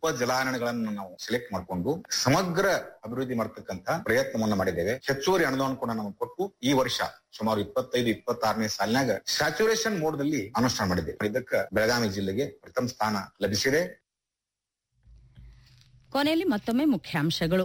ಉಪ ಜಲಾನಯನಗಳನ್ನು ನಾವು ಸೆಲೆಕ್ಟ್ ಮಾಡಿಕೊಂಡು ಸಮಗ್ರ ಅಭಿವೃದ್ಧಿ ಮಾಡತಕ್ಕಂತ ಪ್ರಯತ್ನವನ್ನ ಮಾಡಿದ್ದೇವೆ ಹೆಚ್ಚುವರಿ ಅನುದಾನ ಕೂಡ ನಾವು ಕೊಟ್ಟು ಈ ವರ್ಷ ಸುಮಾರು ಇಪ್ಪತ್ತೈದು ಇಪ್ಪತ್ತಾರನೇ ಸಾಲಿನಾಗ ಸ್ಯಾಚುರೇಷನ್ ಮೋಡ್ದಲ್ಲಿ ಅನುಷ್ಠಾನ ಮಾಡಿದ್ದೇವೆ ಇದಕ್ಕೆ ಬೆಳಗಾವಿ ಜಿಲ್ಲೆಗೆ ಪ್ರಥಮ ಸ್ಥಾನ ಲಭಿಸಿದೆ ಕೊನೆಯಲ್ಲಿ ಮತ್ತೊಮ್ಮೆ ಮುಖ್ಯಾಂಶಗಳು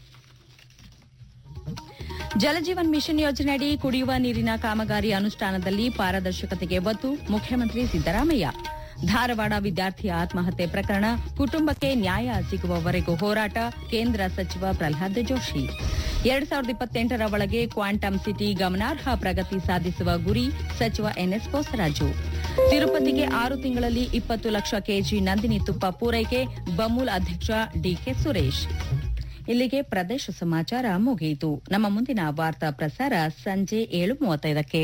ಜಲಜೀವನ್ ಮಿಷನ್ ಯೋಜನೆಯಡಿ ಕುಡಿಯುವ ನೀರಿನ ಕಾಮಗಾರಿ ಅನುಷ್ಠಾನದಲ್ಲಿ ಪಾರದರ್ಶಕತೆಗೆ ಒತ್ತು ಮುಖ್ಯಮಂತ್ರಿ ಸಿದ್ದರಾಮಯ್ಯ ಧಾರವಾಡ ವಿದ್ಯಾರ್ಥಿಯ ಆತ್ಮಹತ್ಯೆ ಪ್ರಕರಣ ಕುಟುಂಬಕ್ಕೆ ನ್ಯಾಯ ಸಿಗುವವರೆಗೂ ಹೋರಾಟ ಕೇಂದ್ರ ಸಚಿವ ಪ್ರಹ್ಲಾದ್ ಜೋಶಿ ಎರಡ್ ಸಾವಿರದ ಇಪ್ಪತ್ತೆಂಟರ ಒಳಗೆ ಕ್ವಾಂಟಮ್ ಸಿಟಿ ಗಮನಾರ್ಹ ಪ್ರಗತಿ ಸಾಧಿಸುವ ಗುರಿ ಸಚಿವ ಎನ್ಎಸ್ ಬೋಸರಾಜು ತಿರುಪತಿಗೆ ಆರು ತಿಂಗಳಲ್ಲಿ ಇಪ್ಪತ್ತು ಲಕ್ಷ ಕೆಜಿ ನಂದಿನಿ ತುಪ್ಪ ಪೂರೈಕೆ ಬಮೂಲ್ ಅಧ್ಯಕ್ಷ ಡಿಕೆ ಸುರೇಶ್ ಇಲ್ಲಿಗೆ ಪ್ರದೇಶ ಸಮಾಚಾರ ಮುಗಿಯಿತು ನಮ್ಮ ಮುಂದಿನ ವಾರ್ತಾ ಪ್ರಸಾರ ಸಂಜೆ ಏಳು ಮೂವತ್ತೈದಕ್ಕೆ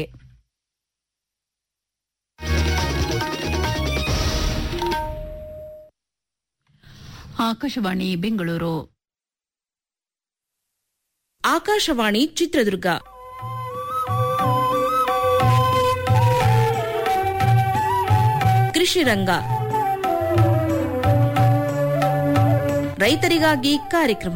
ಆಕಾಶವಾಣಿ ಬೆಂಗಳೂರು ಆಕಾಶವಾಣಿ ಚಿತ್ರದುರ್ಗ ಕೃಷಿ ರಂಗ ರೈತರಿಗಾಗಿ ಕಾರ್ಯಕ್ರಮ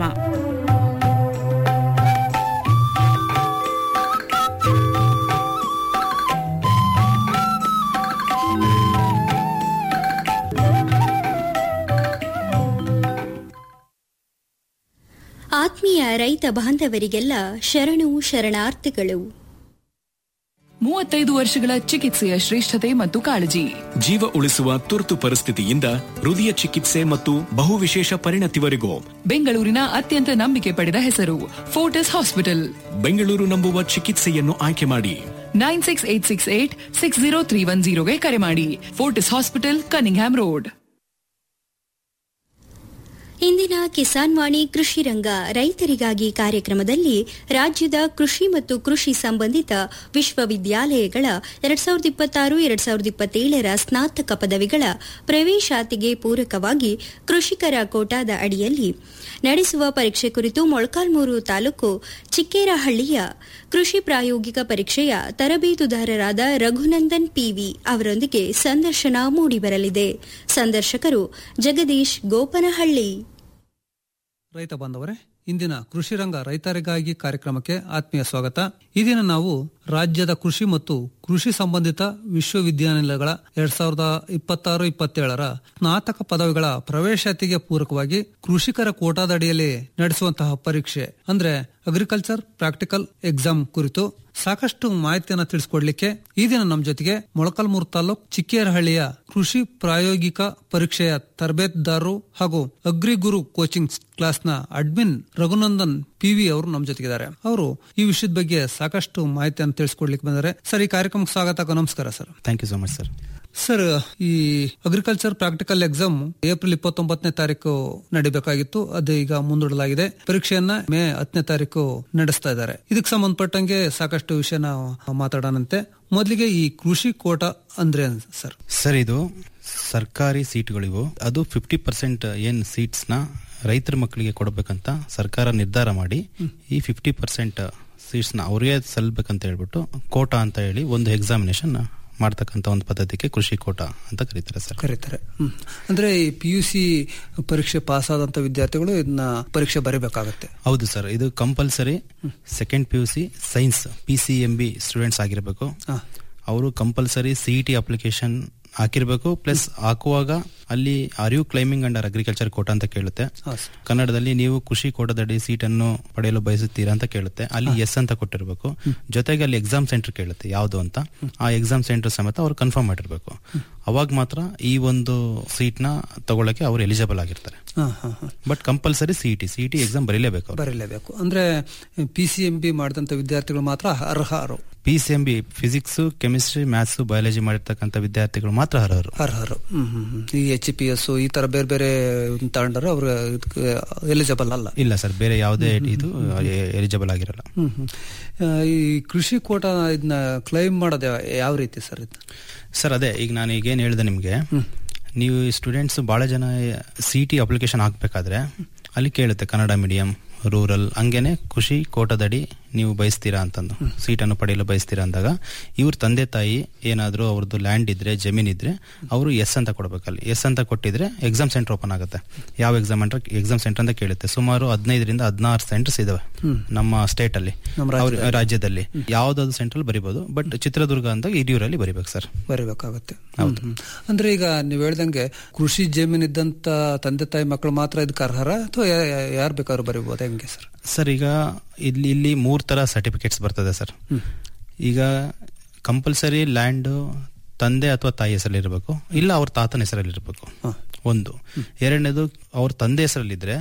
ಆತ್ಮೀಯ ರೈತ ಬಾಂಧವರಿಗೆಲ್ಲ ಶರಣು ಶರಣಾರ್ಥಿಗಳು ಮೂವತ್ತೈದು ವರ್ಷಗಳ ಚಿಕಿತ್ಸೆಯ ಶ್ರೇಷ್ಠತೆ ಮತ್ತು ಕಾಳಜಿ ಜೀವ ಉಳಿಸುವ ತುರ್ತು ಪರಿಸ್ಥಿತಿಯಿಂದ ಹೃದಯ ಚಿಕಿತ್ಸೆ ಮತ್ತು ಬಹುವಿಶೇಷ ಪರಿಣತಿವರೆಗೂ ಬೆಂಗಳೂರಿನ ಅತ್ಯಂತ ನಂಬಿಕೆ ಪಡೆದ ಹೆಸರು ಫೋರ್ಟಿಸ್ ಹಾಸ್ಪಿಟಲ್ ಬೆಂಗಳೂರು ನಂಬುವ ಚಿಕಿತ್ಸೆಯನ್ನು ಆಯ್ಕೆ ಮಾಡಿ nine six eight six eight six zero three one ಜೀರೋಗೆ ಕರೆ ಮಾಡಿ ಫೋರ್ಟಿಸ್ ಹಾಸ್ಪಿಟಲ್ ಕನಿಂಗ್ಹ್ಯಾಮ್ ರೋಡ್ ಇಂದಿನ ಕಿಸಾನ್ ವಾಣಿ ಕೃಷಿ ರಂಗ ರೈತರಿಗಾಗಿ ಕಾರ್ಯಕ್ರಮದಲ್ಲಿ ರಾಜ್ಯದ ಕೃಷಿ ಮತ್ತು ಕೃಷಿ ಸಂಬಂಧಿತ ವಿಶ್ವವಿದ್ಯಾಲಯಗಳ ಎರಡ್ ಸಾವಿರದ ಇಪ್ಪತ್ತಾರು ಎರಡ್ ಸಾವಿರದ ಇಪ್ಪತ್ತೇಳರ ಸ್ನಾತಕ ಪದವಿಗಳ ಪ್ರವೇಶಾತಿಗೆ ಪೂರಕವಾಗಿ ಕೃಷಿಕರ ಕೋಟಾದ ಅಡಿಯಲ್ಲಿ ನಡೆಸುವ ಪರೀಕ್ಷೆ ಕುರಿತು ಮೊಳಕಾಲ್ಮೂರು ತಾಲೂಕು ಚಿಕ್ಕೇರಹಳ್ಳಿಯ ಕೃಷಿ ಪ್ರಾಯೋಗಿಕ ಪರೀಕ್ಷೆಯ ತರಬೇತುದಾರರಾದ ರಘುನಂದನ್ ಪಿವಿ ಅವರೊಂದಿಗೆ ಸಂದರ್ಶನ ಮೂಡಿಬರಲಿದೆ ಸಂದರ್ಶಕರು ಜಗದೀಶ್ ಗೋಪನಹಳ್ಳಿ ರೈತ ಬಾಂಧವರೇ ಇಂದಿನ ಕೃಷಿ ರಂಗ ರೈತರಿಗಾಗಿ ಕಾರ್ಯಕ್ರಮಕ್ಕೆ ಆತ್ಮೀಯ ಸ್ವಾಗತ ಈ ದಿನ ನಾವು ರಾಜ್ಯದ ಕೃಷಿ ಮತ್ತು ಕೃಷಿ ಸಂಬಂಧಿತ ವಿಶ್ವವಿದ್ಯಾನಿಲಯಗಳ ಎರಡ್ ಸಾವಿರದ ಇಪ್ಪತ್ತಾರು ಇಪ್ಪತ್ತೇಳರ ಸ್ನಾತಕ ಪದವಿಗಳ ಪ್ರವೇಶಾತಿಗೆ ಪೂರಕವಾಗಿ ಕೃಷಿಕರ ಕೋಟಾದಡಿಯಲ್ಲಿ ನಡೆಸುವಂತಹ ಪರೀಕ್ಷೆ ಅಂದ್ರೆ ಅಗ್ರಿಕಲ್ಚರ್ ಪ್ರಾಕ್ಟಿಕಲ್ ಎಕ್ಸಾಮ್ ಕುರಿತು ಸಾಕಷ್ಟು ಮಾಹಿತಿಯನ್ನ ತಿಳಿಸಿಕೊಡ್ಲಿಕ್ಕೆ ಈ ದಿನ ನಮ್ಮ ಜೊತೆಗೆ ಮೊಳಕಲ್ಮೂರು ತಾಲೂಕ್ ಚಿಕ್ಕೇರಹಳ್ಳಿಯ ಕೃಷಿ ಪ್ರಾಯೋಗಿಕ ಪರೀಕ್ಷೆಯ ತರಬೇತುದಾರರು ಹಾಗೂ ಅಗ್ರಿಗುರು ಕೋಚಿಂಗ್ ಕ್ಲಾಸ್ನ ಅಡ್ಮಿನ್ ರಘುನಂದನ್ ಪಿವಿ ಅವರು ನಮ್ಮ ಜೊತೆಗಿದ್ದಾರೆ ಅವರು ಈ ವಿಷಯದ ಬಗ್ಗೆ ಸಾಕಷ್ಟು ಮಾಹಿತಿಯನ್ನು ತಿಳಿಸ್ಕೊಡ್ಲಿಕ್ಕೆ ಬಂದರೆ ಸರ್ ಈ ಕಾರ್ಯಕ್ರಮಕ್ಕೆ ಸ್ವಾಗತ ನಮಸ್ಕಾರ sir thank you so much sir sir ಈ ಅಗ್ರಿಕಲ್ಚರ್ ಪ್ರಾಕ್ಟಿಕಲ್ ಎಕ್ಸಾಮ್ ಏಪ್ರಿಲ್ ಇಪ್ಪತ್ತೊಂಬತ್ತನೇ ತಾರೀಕು ನಡಿಬೇಕಾಗಿತ್ತು ಅದು ಈಗ ಮುಂದೂಡಲಾಗಿದೆ ಪರೀಕ್ಷೆಯನ್ನ ಮೇ ಹತ್ತನೇ ತಾರೀಕು ನಡೆಸ್ತಾ ಇದ್ದಾರೆ ಇದಕ್ಕೆ ಸಂಬಂಧಪಟ್ಟಂಗೆ ಸಾಕಷ್ಟು ವಿಷಯ ನಾವು ಮಾತಾಡೋಣಂತೆ ಮೊದಲಿಗೆ ಈ ಕೃಷಿ ಕೋಟ ಅಂದ್ರೆ ಏನ್ ಸರ್ ಸರ್ ಇದು ಸರ್ಕಾರಿ ಸೀಟ್ಗಳಿವು ಅದು ಫಿಫ್ಟಿ ಪರ್ಸೆಂಟ್ ಏನ್ ಸೀಟ್ಸ್ ನ ರೈತರ ಮಕ್ಕಳಿಗೆ ಕೊಡಬೇಕಂತ ಸರ್ಕಾರ ನಿರ್ಧಾರ ಮಾಡಿ ಈ ಫಿಫ್ಟಿ ಪರ್ಸೆಂಟ್ ಸೀಟ್ಸ್ ನ ಅವ್ರಿಗೆ ಸಲ್ಬೇಕಂತ ಹೇಳ್ಬಿಟ್ಟು ಕೋಟಾ ಅಂತ ಹೇಳಿ ಒಂದು ಎಕ್ಸಾಮಿನೇಷನ್ ಮಾಡ್ತಕ್ಕಂತ ಒಂದು ಪದ್ಧತಿಗೆ ಕೃಷಿ ಕೋಟ ಅಂತ ಕರೀತಾರೆ ಸರ್ ಕರೀತಾರೆ ಹ್ಮ್. ಅಂದ್ರೆ ಈ ಪಿ ಯು ಸಿ ಪರೀಕ್ಷೆ ಪಾಸ್ ಆದಂತ ವಿದ್ಯಾರ್ಥಿಗಳು ಇದನ್ನ ಪರೀಕ್ಷೆ ಬರೀಬೇಕಾಗತ್ತೆ ಹೌದು ಸರ್ ಇದು compulsory second P U C science P C M B students ಆಗಿರಬೇಕು ಅವರು ಕಂಪಲ್ಸರಿ ಸಿಇಟಿ ಅಪ್ಲಿಕೇಶನ್ ಹಾಕಿರ್ಬೇಕು ಪ್ಲಸ್ ಹಾಕುವಾಗ ಅಲ್ಲಿ are you claiming under agriculture quota ಅಂತ ಕೇಳುತ್ತೆ ಕನ್ನಡದಲ್ಲಿ ನೀವು ಕೃಷಿ ಕೋಟದಡಿ ಸೀಟ್ ಅನ್ನು ಪಡೆಯಲು ಬಯಸುತ್ತೀರಾ ಅಂತ ಕೇಳುತ್ತೆ ಅಲ್ಲಿ ಎಸ್ ಅಂತ ಕೊಟ್ಟಿರ್ಬೇಕು ಜೊತೆಗೆ ಅಲ್ಲಿ ಎಕ್ಸಾಮ್ ಸೆಂಟರ್ ಕೇಳುತ್ತೆ ಯಾವುದು ಅಂತ ಆ ಎಕ್ಸಾಮ್ ಸೆಂಟರ್ ಸಮೇತ ಅವ್ರು ಕನ್ಫರ್ಮ್ ಮಾಡಿರ್ಬೇಕು ಅವಾಗ ಮಾತ್ರ ಈ ಒಂದು ಸೀಟ್ ನ ತಗೊಳಕ್ಕೆ ಅವ್ರು ಎಲಿಜಿಬಲ್ ಆಗಿರ್ತಾರೆ ಹಾ, ಹಾ, ಹಾ. But compulsory CET CET exam ಬರೀಲೇಬೇಕು ಅವ್ರು. ಬರೀಲೇಬೇಕು ಅಂದ್ರೆ ಪಿ ಸಿ ಎಂ ಬಿ ಮಾಡಿದಂತ ವಿದ್ಯಾರ್ಥಿಗಳು ಮಾತ್ರ ಅರ್ಹರು P C M B physics chemistry maths biology ಮಾಡಿರ್ತಕ್ಕಂಥ ವಿದ್ಯಾರ್ಥಿಗಳು ಮಾತ್ರ ಅರ್ಹರು ಅರ್ಹರು ಹ್ಮ್, ಹ್ಮ್, ಹ್ಮ್. ಈ ಎಚ್ ಪಿ ಎಸ್ ಈ ತರ ಬೇರೆ ಬೇರೆ ತಗೊಂಡ್ರೆ ಅವ್ರ ಎಲಿಜಿಬಲ್ ಅಲ್ಲ ಇಲ್ಲ ಸರ್ ಬೇರೆ ಯಾವುದೇ ಇದು ಎಲಿಜಿಬಲ್ ಆಗಿರಲ್ಲ ಹ್ಮ್, ಹ್ಮ್. ಆ, ಈ ಕೃಷಿ ಕೋಟ ಇದನ್ನ ಕ್ಲೈಮ್ ಮಾಡೋದು ಯಾವ- ಯಾವ ರೀತಿ ಸರ್ ಇದು ಸರ್ ಅದೇ ಈಗ ನಾನು ಈಗ ಏನ್ ಹೇಳಿದೆ ನಿಮ್ಗೆ ನೀವು ಸ್ಟೂಡೆಂಟ್ಸ್ ಬಹಳ ಜನ ಸಿ ಟಿ ಅಪ್ಲಿಕೇಶನ್ ಹಾಕ್ಬೇಕಾದ್ರೆ ಅಲ್ಲಿ ಕೇಳುತ್ತೆ ಕನ್ನಡ ಮೀಡಿಯಂ ರೂರಲ್ ಹಂಗೇನೆ ಕೃಷಿ ಕೋಟದಡಿ ನೀವು ಬಯಸ್ತೀರಾ ಅಂತಂದು ಸೀಟನ್ನು ಪಡೆಯಲು ಬಯಸ್ತೀರಾ ಅಂದಾಗ ಇವ್ರ ತಂದೆ ತಾಯಿ ಏನಾದರೂ ಅವ್ರದ್ದು ಲ್ಯಾಂಡ್ ಇದ್ರೆ ಜಮೀನ್ ಇದ್ರೆ ಅವರು ಎಸ್ ಅಂತ ಕೊಡ್ಬೇಕಲ್ಲಿ ಎಸ್ ಅಂತ ಕೊಟ್ಟಿದ್ರೆ ಎಕ್ಸಾಮ್ ಸೆಂಟರ್ ಓಪನ್ ಆಗುತ್ತೆ ಯಾವ ಎಕ್ಸಾಮ್ ಅಂತ ಎಕ್ಸಾಮ್ ಸೆಂಟರ್ ಅಂತ ಕೇಳುತ್ತೆ ಸುಮಾರು ಹದಿನೈದರಿಂದ ಹದಿನಾರು ಸೆಂಟರ್ಸ್ ಇದಾವೆ ನಮ್ಮ ಸ್ಟೇಟ್ ಅಲ್ಲಿ ನಮ್ಮ ಅವ್ರ ರಾಜ್ಯದಲ್ಲಿ ಯಾವ್ದಾದ್ರು ಸೆಂಟ್ರಲ್ ಬರಿಬಹುದು ಬಟ್ ಚಿತ್ರದುರ್ಗ ಅಂತ ಹಿರಿಯೂರಲ್ಲಿ ಬರಿಬೇಕು ಸರ್ ಬರೀಬೇಕಾಗತ್ತೆ ಹ್ಮ್. ಅಂದ್ರೆ ಈಗ ನೀವು ಹೇಳ್ದಂಗೆ ಕೃಷಿ ಜಮೀನ್ ಇದ್ದಂತ ತಂದೆ ತಾಯಿ ಮಕ್ಕಳು ಮಾತ್ರ ಇದಕ್ಕೆ ಅರ್ಹರ ಅಥವಾ ಯಾರು ಬೇಕಾದ್ರೂ ಬರೀಬಹುದು ಹೆಂಗೆ ಸರ್ ಸರ್ ಈಗ ಇಲ್ಲಿ ಇಲ್ಲಿ ಮೂರ್ ತರ ಸರ್ಟಿಫಿಕೇಟ್ಸ್ ಬರ್ತದೆ ಸರ್ ಈಗ ಕಂಪಲ್ಸರಿ ಲ್ಯಾಂಡ್ ತಂದೆ ಅಥವಾ ತಾಯಿ ಹೆಸರಲ್ಲಿ ಇರಬೇಕು ಇಲ್ಲ ಅವ್ರ ತಾತನ ಹೆಸರಲ್ಲಿ ಇರಬೇಕು ಒಂದು ಎರಡನೇದು ಅವ್ರ ತಂದೆ ಹೆಸರಲ್ಲಿದ್ರೆ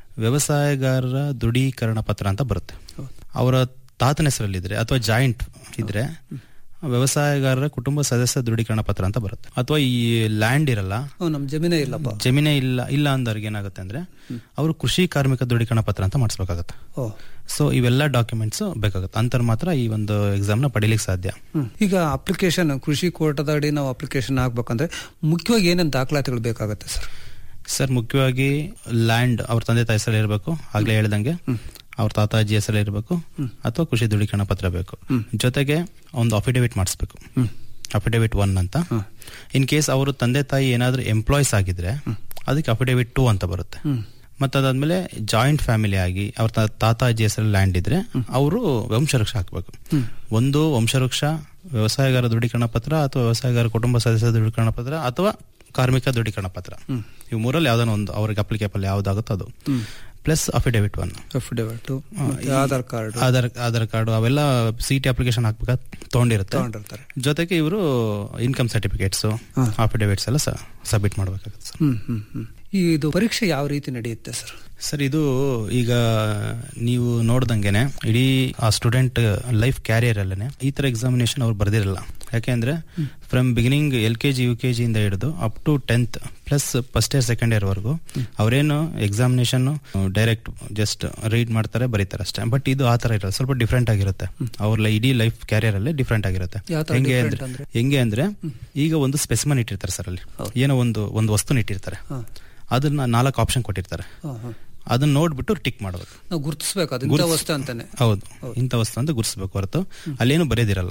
ವ್ಯವಸಾಯಗಾರರ ದೃಢೀಕರಣ ಪತ್ರ ಅಂತ ಬರುತ್ತೆ ಅವರ ತಾತನ ಹೆಸರಲ್ಲಿದ್ರೆ ಅಥವಾ ಜಾಯಿಂಟ್ ಇದ್ರೆ ವ್ಯವಸಾಯಗಾರರ ಕುಟುಂಬ ಸದಸ್ಯ ದೃಢೀಕರಣ ಪತ್ರ ಅಂತ ಬರುತ್ತೆ ಅಥವಾ ಈ ಲ್ಯಾಂಡ್ ಇರಲ್ಲ ಹ್ಮ್, ನಮ್ ಜಮೀನೇ ಇಲ್ಲಪ್ಪ ಜಮೀನೇ ಇಲ್ಲ ಇಲ್ಲ ಅಂದವ್ರಿಗೆ ಏನಾಗುತ್ತೆ ಅಂದ್ರೆ ಅವರು ಕೃಷಿ ಕಾರ್ಮಿಕ ದೃಢೀಕರಣ ಪತ್ರ ಅಂತ ಮಾಡಿಸ್ಬೇಕಾಗತ್ತೆ ಓ ಸೊ ಇವೆಲ್ಲ ಡಾಕ್ಯುಮೆಂಟ್ಸ್ ಬೇಕಾಗುತ್ತೆ ಅಂತರ್ ಮಾತ್ರ ಈ ಒಂದು ಎಕ್ಸಾಮ್ ನ ಪಡಿಲಿಕ್ಕೆ ಸಾಧ್ಯ ಹ್ಮ್. ಈಗ ಅಪ್ಲಿಕೇಶನ್ ಕೃಷಿ ಕೋಟದ ಅಡಿ ನಾವು ಅಪ್ಲಿಕೇಶನ್ ಹಾಕ್ಬೇಕಂದ್ರೆ ಮುಖ್ಯವಾಗಿ ಏನೇನು ದಾಖಲಾತಿಗಳು ಬೇಕಾಗುತ್ತೆ ಸರ್ ಸರ್ ಮುಖ್ಯವಾಗಿ ಲ್ಯಾಂಡ್ ಅವ್ರ ತಂದೆ ತಾಯಿ ಹೆಸರಲ್ಲಿ ಇರಬೇಕು ಆಗ್ಲೇ ಹೇಳ್ದಂಗೆ ಅವ್ರ ತಾತ ಅಜ್ಜಿ ಹೆಸರಲ್ಲಿ ಇರಬೇಕು ಅಥವಾ ಕೃಷಿ ದೃಢೀಕರಣ ಪತ್ರ ಬೇಕು ಜೊತೆಗೆ ಒಂದು ಅಫಿಡೇವಿಟ್ ಮಾಡಿಸ್ಬೇಕು ಅಫಿಡೇವಿಟ್ ಒನ್ ಅಂತ ಇನ್ ಕೇಸ್ ಅವರು ತಂದೆ ತಾಯಿ ಏನಾದ್ರೂ ಎಂಪ್ಲಾಯ್ಸ್ ಆಗಿದ್ರೆ ಅದಕ್ಕೆ ಅಫಿಡೇವಿಟ್ ಟೂ ಅಂತ ಬರುತ್ತೆ ಮತ್ತೆ ಅದಾದ್ಮೇಲೆ ಜಾಯಿಂಟ್ ಫ್ಯಾಮಿಲಿ ಆಗಿ ಅವ್ರ ತಾ- ತಾತ ಅಜ್ಜಿ ಹೆಸರಲ್ಲಿ ಲ್ಯಾಂಡ್ ಇದ್ರೆ ಅವರು ವಂಶವೃಕ್ಷ ಹಾಕಬೇಕು ಒಂದು ವಂಶವೃಕ್ಷ ವ್ಯವಸಾಯಗಾರ ದೃಢೀಕರಣ ಪತ್ರ ಅಥವಾ ವ್ಯವಸಾಯಗಾರ ಕುಟುಂಬ ಸದಸ್ಯ ದೃಢೀಕರಣ ಪತ್ರ ಅಥವಾ ಕಾರ್ಮಿಕ ದೃಢೀಕರಣ ಪತ್ರ ಇವು ಮೂರಲ್ಲಿ ಯಾವ್ದಾನ ಒಂದು ಅವ್ರಿಗೆ ಅಪ್ಲಿಕೇಬಲ್ ಯಾವ್ದಾಗುತ್ತೋ ಅದು plus affidavit one affidavit Aadhaar card Aadhaar Aadhaar card ಅವೆಲ್ಲ ಸಿ ಟಿ ಅಪ್ಲಿಕೇಶನ್ ಹಾಕ್ಬೇಕಾದ್ ತಗೊಂಡಿರುತ್ತೆ ತಗೊಂಡಿರ್ತಾರೆ ಜೊತೆಗೆ ಇವರು ಇನ್ಕಮ್ ಸರ್ಟಿಫಿಕೇಟ್ಸ್ ಅಫಿಡೇವಿಟ್ಸ್ ಎಲ್ಲ ಸಬ್ಮಿಟ್ ಮಾಡ್ಬೇಕಾಗುತ್ತೆ ಸರ್ ಹ್ಮ್ ಹ್ಮ್ ಹ್ಮ್ ಈ ಇದು ಪರೀಕ್ಷೆ ಯಾವ ರೀತಿ ನಡೆಯುತ್ತೆ ಸರ್ ಸರ್ ಇದು ಈಗ ನೀವು ನೋಡ್ದಂಗೆನೆ ಇಡೀ ಆ ಸ್ಟೂಡೆಂಟ್ ಲೈಫ್ ಕ್ಯಾರಿಯರ್ ಅಲ್ಲೇ ಈ ತರ ಎಕ್ಸಾಮಿನೇಷನ್ ಅವ್ರು ಬರ್ದಿರಲ್ಲ ಯಾಕೆಂದ್ರೆ from beginning L K G U K G ಇಂದ ಹಿಡಿದು up to tenth plus first year second year ವರೆಗೂ ಅವರೇನು ಎಕ್ಸಾಮಿನೇಷನ್ ಡೈರೆಕ್ಟ್ ಜಸ್ಟ್ ರೀಡ್ ಮಾಡ್ತಾರೆ ಬರೀತಾರೆ ಅಷ್ಟೇ ಬಟ್ ಇದು ಆ ತರ ಇರಲ್ಲ ಸ್ವಲ್ಪ ಡಿಫ್ರೆಂಟ್ ಆಗಿರುತ್ತೆ ಅವ್ರ ಇಡೀ ಲೈಫ್ ಕ್ಯಾರಿಯರ್ ಅಲ್ಲೇ ಡಿಫ್ರೆಂಟ್ ಆಗಿರುತ್ತೆ ಯಾವ ತರ ಹೆಂಗೆ different ಅಂದ್ರೆ ಹೆಂಗೆ ಅಂದ್ರೆ ಈಗ ಒಂದು ಸ್ಪೆಸಿಮನ್ ಇಟ್ಟಿರ್ತಾರೆ ಸರ್ ಅಲ್ಲಿ ಏನೋ ಒಂದು ಒಂದು ವಸ್ತುನ ಇಟ್ಟಿರ್ತಾರೆ ಅದನ್ನ ನಾಲ್ಕು ಆಪ್ಷನ್ ಕೊಟ್ಟಿರ್ತಾರೆ ಹಾ, ಹಾ. ಅದನ್ನ ನೋಡ್ಬಿಟ್ಟು ಟಿಕ್ ಮಾಡ್ಬೇಕು ನಾವು ಗುರುತಿಸ್ಬೇಕು ಅದು ಇಂಥ ಗುರ್ತಿಸ್- ವಸ್ತು ಅಂತಾನೆ ಹೌದು ಇಂಥ ವಸ್ತು ಅಂತ ಗುರ್ಸ್ಬೇಕು ಹೊರತು ಅಲ್ಲೇನು ಬರೆದಿರಲ್ಲ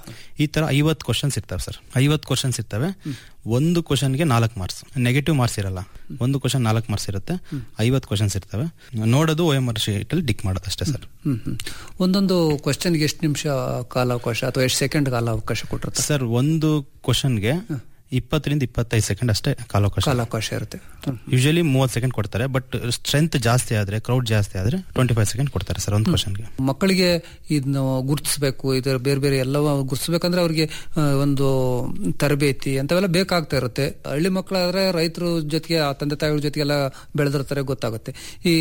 ಈ ತರ ಐವತ್ ಕ್ವಶನ್ಸ್ ಇರ್ತವೆ ಸರ್ ಐವತ್ ಕ್ವಶನ್ಸ್ ಇರ್ತವೆ ಒಂದು ಕ್ವಶನ್ಗೆ ನಾಲ್ಕು ಮಾರ್ಕ್ಸ್ ನೆಗೆಟಿವ್ ಮಾರ್ಕ್ಸ್ ಇರಲ್ಲ ಒಂದು ಕ್ವಶನ್ ನಾಲ್ಕು ಮಾರ್ಕ್ಸ್ ಇರುತ್ತೆ ಐವತ್ ಕ್ವಶನ್ಸ್ ಇರ್ತವೆ ನೋಡೋದು ಓ ಎಂ ಆರ್ ಶೀಟ್ ಅಲ್ಲಿ ಟಿಕ್ ಮಾಡೋದು ಅಷ್ಟೇ ಸರ್ ಹ್ಮ್ ಹ್ಮ್ ಒಂದೊಂದು ಕ್ವಶನ್ಗೆ ಎಷ್ಟು ನಿಮಿಷ ಕಾಲಾವಕಾಶ ಅಥವಾ ಎಷ್ಟು ಸೆಕೆಂಡ್ ಕಾಲಾವಕಾಶ ಕೊಟ್ಟಿರ್ತಾರೆ ಸರ್ ಒಂದು ಕ್ವಶನ್ಗೆ ಇಪ್ಪತ್ತರಿಂದ ಇಪ್ಪತ್ತೈದು ಸೆಕೆಂಡ್ ಅಷ್ಟೇ ಕಾಲಾವಕಾಶ ಕಾಲಾವಕಾಶ ಇರುತ್ತೆ ಹ್ಮ್. ಯೂಶಲಿ ಮೂವತ್ತು ಸೆಕೆಂಡ್ ಕೊಡ್ತಾರೆ ಬಟ್ ಸ್ಟ್ರೆಂತ್ ಜಾಸ್ತಿ ಆದ್ರೆ ಕ್ರೌಡ್ ಜಾಸ್ತಿ ಆದ್ರೆ ಟ್ವೆಂಟಿ ಫೈವ್ ಸೆಕೆಂಡ್ ಕೊಡ್ತಾರೆ ಸರ್ ಒಂದು ಕ್ವಶನ್ಗೆ ಮಕ್ಕಳಿಗೆ ಇದನ್ನ ಗುರುತಿಸಬೇಕು ಇದರ ಬೇರೆ ಬೇರೆ ಎಲ್ಲವ ಗುರುತಿಸ್ಬೇಕಂದ್ರೆ ಅವ್ರಿಗೆ ಆ, ಒಂದು ತರಬೇತಿ ಅಂತವೆಲ್ಲ ಬೇಕಾಗ್ತಾ ಇರುತ್ತೆ ಹಳ್ಳಿ ಮಕ್ಕಳಾದ್ರೆ ರೈತರ ಜೊತೆಗೆ ಆ ತಂದೆ ತಾಯಿಗಳ ಜೊತೆಗೆಲ್ಲ ಬೆಳೆದಿರ್ತಾರೆ ಗೊತ್ತಾಗುತ್ತೆ ಈ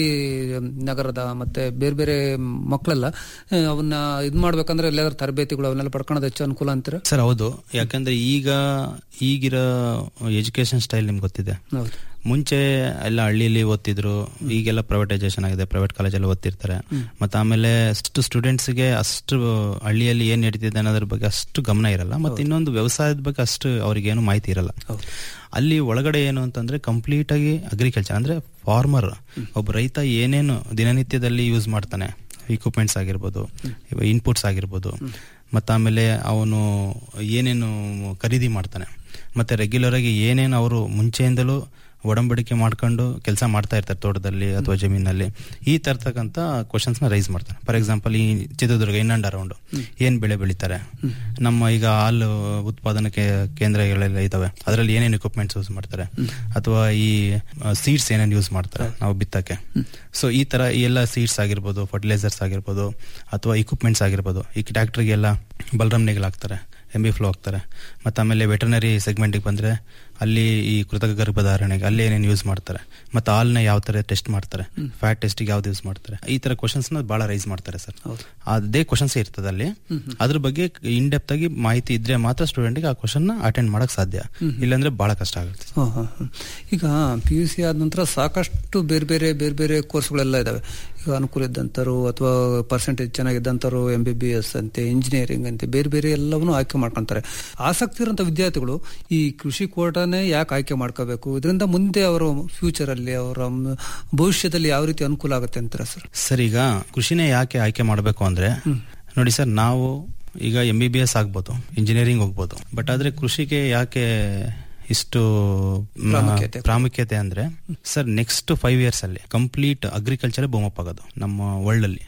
ನಗರದ ಮತ್ತೆ ಬೇರೆ ಬೇರೆ ಮಕ್ಕಳೆಲ್ಲ ಆ, ಅವನ್ನ ಇದ್ ಮಾಡ್ಬೇಕಂದ್ರೆ ಎಲ್ಲಾದ್ರೂ ತರಬೇತಿಗಳು ಅವನ್ನೆಲ್ಲ ಪಡ್ಕೊಳ್ಳೋದು ಹೆಚ್ಚು ಅನುಕೂಲ ಅಂತೀರ ಸರ್ ಹೌದು ಯಾಕಂದ್ರೆ ಈಗ ಈಗಿರೋ ಎಜುಕೇಶನ್ ಸ್ಟೈಲ್ ನಿಮ್ಗೆ ಗೊತ್ತಿದೆ ಹೌದು ಮುಂಚೆ ಎಲ್ಲ ಹಳ್ಳಿಲಿ ಓದ್ತಿದ್ರು ಈಗೆಲ್ಲ ಪ್ರೈವೇಟೈಸೇಷನ್ ಆಗಿದೆ ಪ್ರೈವೇಟ್ ಕಾಲೇಜಲ್ಲಿ ಓದ್ತಿರ್ತಾರೆ ಮತ್ತೆ ಆಮೇಲೆ ಅಷ್ಟು ಸ್ಟೂಡೆಂಟ್ಸ್ಗೆ ಅಷ್ಟು ಹಳ್ಳಿಯಲ್ಲಿ ಏನ್ ನಡೀತಿದೆ ಅನ್ನೋದ್ರ ಬಗ್ಗೆ ಅಷ್ಟು ಗಮನ ಇರಲ್ಲ ಮತ್ತೆ ಇನ್ನೊಂದು ವ್ಯವಸಾಯದ ಬಗ್ಗೆ ಅಷ್ಟು ಅವ್ರಿಗೆ ಏನು ಮಾಹಿತಿ ಇರಲ್ಲ ಅಲ್ಲಿ ಒಳಗಡೆ ಏನು ಅಂತಂದ್ರೆ ಕಂಪ್ಲೀಟ್ ಆಗಿ ಅಗ್ರಿಕಲ್ಚರ್ ಅಂದ್ರೆ ಫಾರ್ಮರ್ ಒಬ್ಬ ರೈತ ಏನೇನು ದಿನನಿತ್ಯದಲ್ಲಿ ಯೂಸ್ ಮಾಡ್ತಾನೆ ಇಕ್ವಿಪ್ಮೆಂಟ್ಸ್ ಆಗಿರ್ಬೋದು ಇನ್ಪುಟ್ಸ್ ಆಗಿರ್ಬೋದು ಮತ್ತೆ ಆಮೇಲೆ ಅವನು ಏನೇನು ಖರೀದಿ ಮಾಡ್ತಾನೆ ಮತ್ತೆ ರೆಗ್ಯುಲರ್ ಆಗಿ ಏನೇನು ಅವರು ಮುಂಚೆಯಿಂದಲೂ ಒಡಂಬಡಿಕೆ ಮಾಡ್ಕೊಂಡು ಕೆಲಸ ಮಾಡ್ತಾ ಇರ್ತಾರೆ ತೋಟದಲ್ಲಿ ಅಥವಾ ಜಮೀನಲ್ಲಿ ಈ ತರ್ತಕ್ಕಂಥ ಕ್ವಶನ್ಸ್ ನ ರೈಸ್ ಮಾಡ್ತಾರೆ ಫಾರ್ ಎಕ್ಸಾಂಪಲ್ ಈ ಚಿತ್ರದುರ್ಗ ಇನ್ ಅಂಡ್ ಅರೌಂಡ್ ಏನ್ ಬೆಳೆ ಬೆಳೀತಾರೆ ನಮ್ಮ ಈಗ ಹಾಲು ಉತ್ಪಾದನಾ ಕೇ- ಕೇಂದ್ರಗಳೆಲ್ಲ ಇದಾವೆ ಅದರಲ್ಲಿ ಏನೇನು ಇಕ್ವಿಪ್ಮೆಂಟ್ಸ್ ಯೂಸ್ ಮಾಡ್ತಾರೆ ಅಥವಾ ಈ ಸೀಡ್ಸ್ ಏನೇನು ಯೂಸ್ ಮಾಡ್ತಾರೆ ನಾವು ಬಿತ್ತಕ್ಕೆ ಸೊ ಈ ತರ ಈ ಎಲ್ಲ ಸೀಡ್ಸ್ ಆಗಿರ್ಬೋದು ಫರ್ಟಿಲೈಸರ್ಸ್ ಆಗಿರ್ಬೋದು ಅಥವಾ ಇಕ್ವಿಪ್ಮೆಂಟ್ಸ್ ಆಗಿರ್ಬೋದು ಈ ಟ್ರ್ಯಾಕ್ಟರ್ಗೆಲ್ಲ ಬಲರಾಮ್ ನೇಗಿಲ್ ಹಾಕ್ತಾರೆ ಎಂ ಬಿ ಫ್ಲೋ ಹಾಕ್ತಾರೆ ಮತ್ತೆ ಆಮೇಲೆ ವೆಟರ್ನರಿ ಸೆಗ್ಮೆಂಟ್ಗೆ ಬಂದ್ರೆ ಅಲ್ಲಿ ಈ ಕೃತಕ ಗರ್ಭಧಾರಣೆಗೆ ಅಲ್ಲಿ ಏನೇನು ಯೂಸ್ ಮಾಡ್ತಾರೆ ಮತ್ತೆ ಹಾಲ್ನ ಯಾವ ತರ ಟೆಸ್ಟ್ ಮಾಡ್ತಾರೆ ಫ್ಯಾಟ್ ಟೆಸ್ಟಿಗೆ ಯಾವ್ದು ಯೂಸ್ ಮಾಡ್ತಾರೆ ಈ ತರ ಕ್ವಶನ್ಸ್ ನ ಬಹಳ ರೈಸ್ ಮಾಡ್ತಾರೆ ಸರ್ ಅದೇ ಕ್ವಶನ್ಸ್ ಇರ್ತದೆ ಅಲ್ಲಿ ಅದ್ರ ಬಗ್ಗೆ ಇನ್ ಡೆಪ್ತ್ ಆಗಿ ಮಾಹಿತಿ ಇದ್ರೆ ಮಾತ್ರ ಸ್ಟೂಡೆಂಟ್ಗೆ ಆ ಕ್ವಶನ್ ನ ಅಟೆಂಡ್ ಮಾಡಕ್ ಸಾಧ್ಯ ಇಲ್ಲಾಂದ್ರೆ ಬಹಳ ಕಷ್ಟ ಆಗುತ್ತೆ ಹ, ಹ, ಹ. ಈಗ ಪಿ ಯು ಸಿ ಆದ ನಂತರ ಸಾಕಷ್ಟು ಬೇರೆ ಬೇರೆ ಬೇರೆ ಬೇರೆ ಕೋರ್ಸ್ಗಳೆಲ್ಲ ಇದಾವೆ ಈಗ ಅನುಕೂಲ ಇದ್ದಂಥವ್ರು ಅಥವಾ ಪರ್ಸೆಂಟೇಜ್ ಚೆನ್ನಾಗಿದ್ದಂಥವ್ರು ಎಂ ಬಿ ಬಿ ಎಸ್ ಅಂತೆ ಇಂಜಿನಿಯರಿಂಗ್ ಅಂತೆ ಬೇರೆ ಬೇರೆ ಎಲ್ಲವನ್ನೂ ಆಯ್ಕೆ ಮಾಡ್ಕೊಂತಾರೆ ಆಸಕ್ತಿ ಇರೋಂಥ ವಿದ್ಯಾರ್ಥಿಗಳು ಈ ಕೃಷಿ ಕೋಟ ಕ್ಷೇತ್ರನೇ ಯಾಕೆ ಆಯ್ಕೆ ಮಾಡ್ಕೋಬೇಕು ಇದರಿಂದ ಮುಂದೆ ಅವರ ಫ್ಯೂಚರ್ ಅಲ್ಲಿ ಅವರ ಮ್- ಭವಿಷ್ಯದಲ್ಲಿ ಯಾವ ರೀತಿ ಅನುಕೂಲ ಆಗುತ್ತೆ ಅಂತೀರಾ ಸರ್ ಸರ್ ಈಗ ಕೃಷಿನೇ ಯಾಕೆ ಆಯ್ಕೆ ಮಾಡಬೇಕು ಅಂದ್ರೆ ನೋಡಿ ಸರ್ ನಾವು ಈಗ ಎಂ ಬಿ ಬಿ ಎಸ್ ಆಗ್ಬೋದು ಇಂಜಿನಿಯರಿಂಗ್ ಹೋಗ್ಬೋದು ಬಟ್ ಆದ್ರೆ ಕೃಷಿಗೆ ಯಾಕೆ ಇಷ್ಟು ಮ, ಪ್ರಾಮುಖ್ಯತೆ. ಪ್ರಾಮುಖ್ಯತೆ ಅಂದ್ರೆ ಸರ್ ನೆಕ್ಸ್ಟ್ ಫೈವ್ ಇಯರ್ಸ್ ಅಲ್ಲಿ ಕಂಪ್ಲೀಟ್ ಅಗ್ರಿಕಲ್ಚರ್ ಬೂಮಪ್ ಆಗೋದು ನಮ್ಮ ವರ್ಲ್ಡ್ ಅಲ್ಲಿ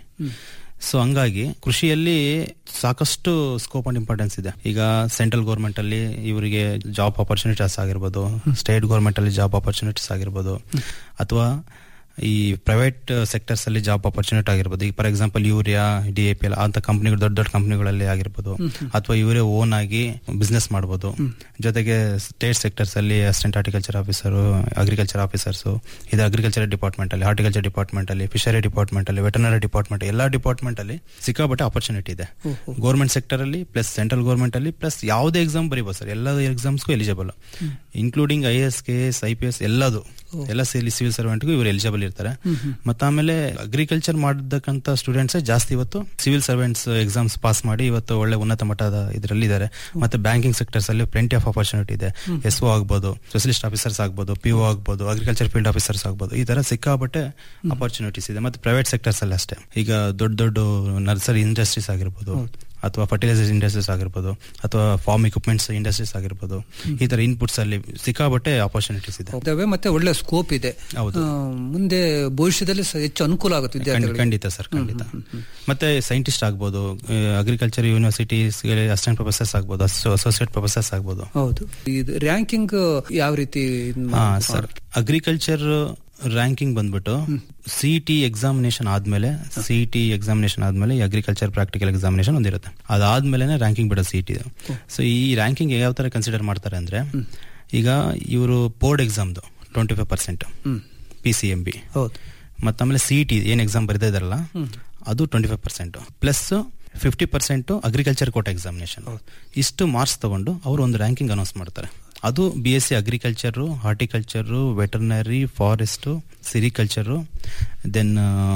ಸೊ ಹಂಗಾಗಿ ಕೃಷಿಯಲ್ಲಿ ಸಾಕಷ್ಟು ಸ್ಕೋಪ್ ಅಂಡ್ ಇಂಪಾರ್ಟೆನ್ಸ್ ಇದೆ ಈಗ ಸೆಂಟ್ರಲ್ ಗೌರ್ಮೆಂಟ್ ಅಲ್ಲಿ ಇವರಿಗೆ ಜಾಬ್ ಆಪರ್ಚುನಿಟೀಸ್ ಆಗಿರ್ಬೋದು ಸ್ಟೇಟ್ ಗೌರ್ಮೆಂಟ್ ಅಲ್ಲಿ ಜಾಬ್ ಆಪರ್ಚುನಿಟೀಸ್ ಆಗಿರ್ಬೋದು ಅಥವಾ ಈ ಪ್ರೈವೇಟ್ ಸೆಕ್ಟರ್ಸ್ ಅಲ್ಲಿ ಜಾಬ್ ಆಪರ್ಚುನಿಟಿ ಆಗಿರ್ಬೋದು ಈಗ for example urea D A P L ಅಂತ ಕಂಪ್ನಿಗಳು ದೊಡ್ಡ ದೊಡ್ಡ ಕಂಪ್ನಿಗಳಲ್ಲಿ ಆಗಿರ್ಬೋದು ಅಥವಾ ಇವರೇ ಓನ್ ಆಗಿ ಬಿಸ್ನೆಸ್ ಮಾಡ್ಬೋದು ಜೊತೆಗೆ ಸ್ಟೇಟ್ ಸೆಕ್ಟರ್ಸ್ ಅಲ್ಲಿ assistant horticulture officer agriculture officers ಇದು ಅಗ್ರಿಕಲ್ಚರ್ ಡಿಪಾರ್ಟ್ಮೆಂಟ್ ಅಲ್ಲಿ ಹಾರ್ಟಿಕಲ್ಚರ್ ಡಿಪಾರ್ಟ್ಮೆಂಟ್ ಅಲ್ಲಿ ಫಿಶರಿ ಡಿಪಾರ್ಟ್ಮೆಂಟ್ ಅಲ್ಲಿ ವೆಟನರಿ ಡಿಪಾರ್ಟ್ಮೆಂಟ್ ಎಲ್ಲಾ ಡಿಪಾರ್ಟ್ಮೆಂಟ್ ಅಲ್ಲಿ ಸಿಕ್ಕಾಪಟ್ಟೆ ಆಪರ್ಚುನಿಟಿ ಇದೆ ಗೌರ್ಮೆಂಟ್ ಸೆಕ್ಟರ್ ಅಲ್ಲಿ ಪ್ಲಸ್ ಸೆಂಟ್ರಲ್ ಗೌರ್ಮೆಂಟ್ ಅಲ್ಲಿ ಪ್ಲಸ್ ಯಾವುದೇ ಎಕ್ಸಾಮ್ ಬರೀಬೋದು ಸರ್ ಎಲ್ಲ ಎಕ್ಸಾಮ್ಸ್ಗೂ eligible including I S K S I P S ಎಲ್ಲದು ಎಲ್ಲ ಸಿವಿಲ್ ಸರ್ವೆಂಟ್ಗೂ ಇವರು ಎಲಿಜಿಬಲ್ ಇರ್ತಾರೆ ಮತ್ತೆ ಆಮೇಲೆ ಅಗ್ರಿಕಲ್ಚರ್ ಮಾಡತಕ್ಕಂತ ಸ್ಟೂಡೆಂಟ್ಸ್ ಜಾಸ್ತಿ ಇವತ್ತು ಸಿವಿಲ್ ಸರ್ವೆಂಟ್ಸ್ ಎಕ್ಸಾಮ್ಸ್ ಪಾಸ್ ಮಾಡಿ ಇವತ್ತು ಒಳ್ಳೆ ಉನ್ನತ ಮಟ್ಟದ ಇದರಲ್ಲಿ ಇದ್ದಾರೆ ಮತ್ತೆ ಬ್ಯಾಂಕಿಂಗ್ ಸೆಕ್ಟರ್ಸ್ ಅಲ್ಲಿ ಪ್ಲೆಂಟಿ ಆಫ್ ಆಪರ್ಚುನಿಟಿ ಇದೆ ಎಸ್ ಒ ಆಗ್ಬೋದು ಸ್ಪೆಷಲಿಸ್ಟ್ ಆಫೀಸರ್ಸ್ ಆಗ್ಬೋದು ಪಿ ಒ ಆಗ್ಬೋದು ಅಗ್ರಿಕಲ್ಚರ್ ಫೀಲ್ಡ್ ಆಫೀಸರ್ಸ್ ಆಗ್ಬೋದು ಈ ತರ ಸಿಕ್ಕಾಪಟ್ಟೆ ಅಪರ್ಚುನಿಟೀಸ್ ಇದೆ ಮತ್ತೆ ಪ್ರೈವೇಟ್ ಸೆಕ್ಟರ್ಸ್ ಅಲ್ಲಿ ಅಷ್ಟೇ ಈಗ ದೊಡ್ಡ ದೊಡ್ಡ ನರ್ಸರಿ ಇಂಡಸ್ಟ್ರೀಸ್ ಆಗಿರ್ಬೋದು ಅಥವಾ ಫರ್ಟಿಲೈಸರ್ ಇಂಡಸ್ಟ್ರೀಸ್ ಆಗಿರ್ಬೋದು ಅಥವಾ ಫಾರ್ಮ್ ಇಕ್ವಿಪ್ಮೆಂಟ್ಸ್ ಇಂಡಸ್ಟ್ರೀಸ್ ಆಗಿರ್ಬೋದು ಈ ತರ ಇನ್ಪುಟ್ಸ್ ಅಲ್ಲಿ ಸಿಕ್ಕಾಪಟ್ಟೆ ಆಪರ್ಚುನಿಟೀಸ್ ಇದೆ ಇದಾವೆ ಮತ್ತೆ ಒಳ್ಳೆ ಸ್ಕೋಪ್ ಇದೆ ಹೌದು. ಆ, ಮುಂದೆ ಭವಿಷ್ಯದಲ್ಲಿ ಸ- ಹೆಚ್ಚು ಅನುಕೂಲ ಆಗುತ್ತೆ ಖಂಡಿತ- ವಿದ್ಯಾರ್ಥಿಗಳಿಗೆ ಖಂಡಿತ ಸರ್ ಖಂಡಿತ ಮತ್ತೆ ಸೈಂಟಿಸ್ಟ್ ಆಗ್ಬೋದು ಅಗ್ರಿಕಲ್ಚರ್ ಯೂನಿವರ್ಸಿಟೀಸ್ ಅಸಿಸ್ಟೆಂಟ್ ಪ್ರೊಫೆಸರ್ಸ್ ಆಗ್ಬೋದು ಅಸೋಸಿಯೇಟ್ ಪ್ರೊಫೆಸರ್ಸ್ ಆಗ್ಬೋದು ಹೌದು ಇದು ರ್ಯಾಂಕಿಂಗ್ ಯಾವ ರೀತಿ ಇದ್ ಹಾ ಮಾಡ್- ಸರ್ ಅಗ್ರಿಕಲ್ಚರ್ ರ್ಯಾಂಕಿಂಗ್ ಬಂದ್ಬಿಟ್ಟು ಸಿ ಟಿ ಎಕ್ಸಾಮಿನೇಷನ್ ಆದ್ಮೇಲೆ ಸಿ ಟಿ ಎಕ್ಸಾಮಿನೇಷನ್ ಆದ್ಮೇಲೆ ಅಗ್ರಿಕಲ್ಚರ್ ಪ್ರಾಕ್ಟಿಕಲ್ ಎಕ್ಸಾಮಿನೇಷನ್ ಒಂದಿರುತ್ತೆ ಅದಾದ್ಮೇಲೆ ರ್ಯಾಂಕಿಂಗ್ ಬಿಡೋ ಸಿ ಟಿ ಸೊ ಈ ರ್ಯಾಂಕಿಂಗ್ ಯಾವ ತರ ಕನ್ಸಿಡರ್ ಮಾಡ್ತಾರೆ ಅಂದ್ರೆ ಈಗ ಇವರು ಬೋರ್ಡ್ ಎಕ್ಸಾಮ್ದು twenty five percent P C M B ಹೌದು ಮತ್ತೆ ಆಮೇಲೆ ಸಿ ಟಿ ಏನ್ ಎಕ್ಸಾಮ್ ಬರೀತಾ ಇದಾರಲ್ಲ ಅದು twenty five percent plus fifty percent agriculture quota examination ಇಷ್ಟು ಮಾರ್ಕ್ಸ್ ತಗೊಂಡು ಅವರು ಒಂದು ರ್ಯಾಂಕಿಂಗ್ ಅನೌನ್ಸ್ ಮಾಡ್ತಾರೆ ಅದು B S C agriculture horticulture veterinary forest sericulture then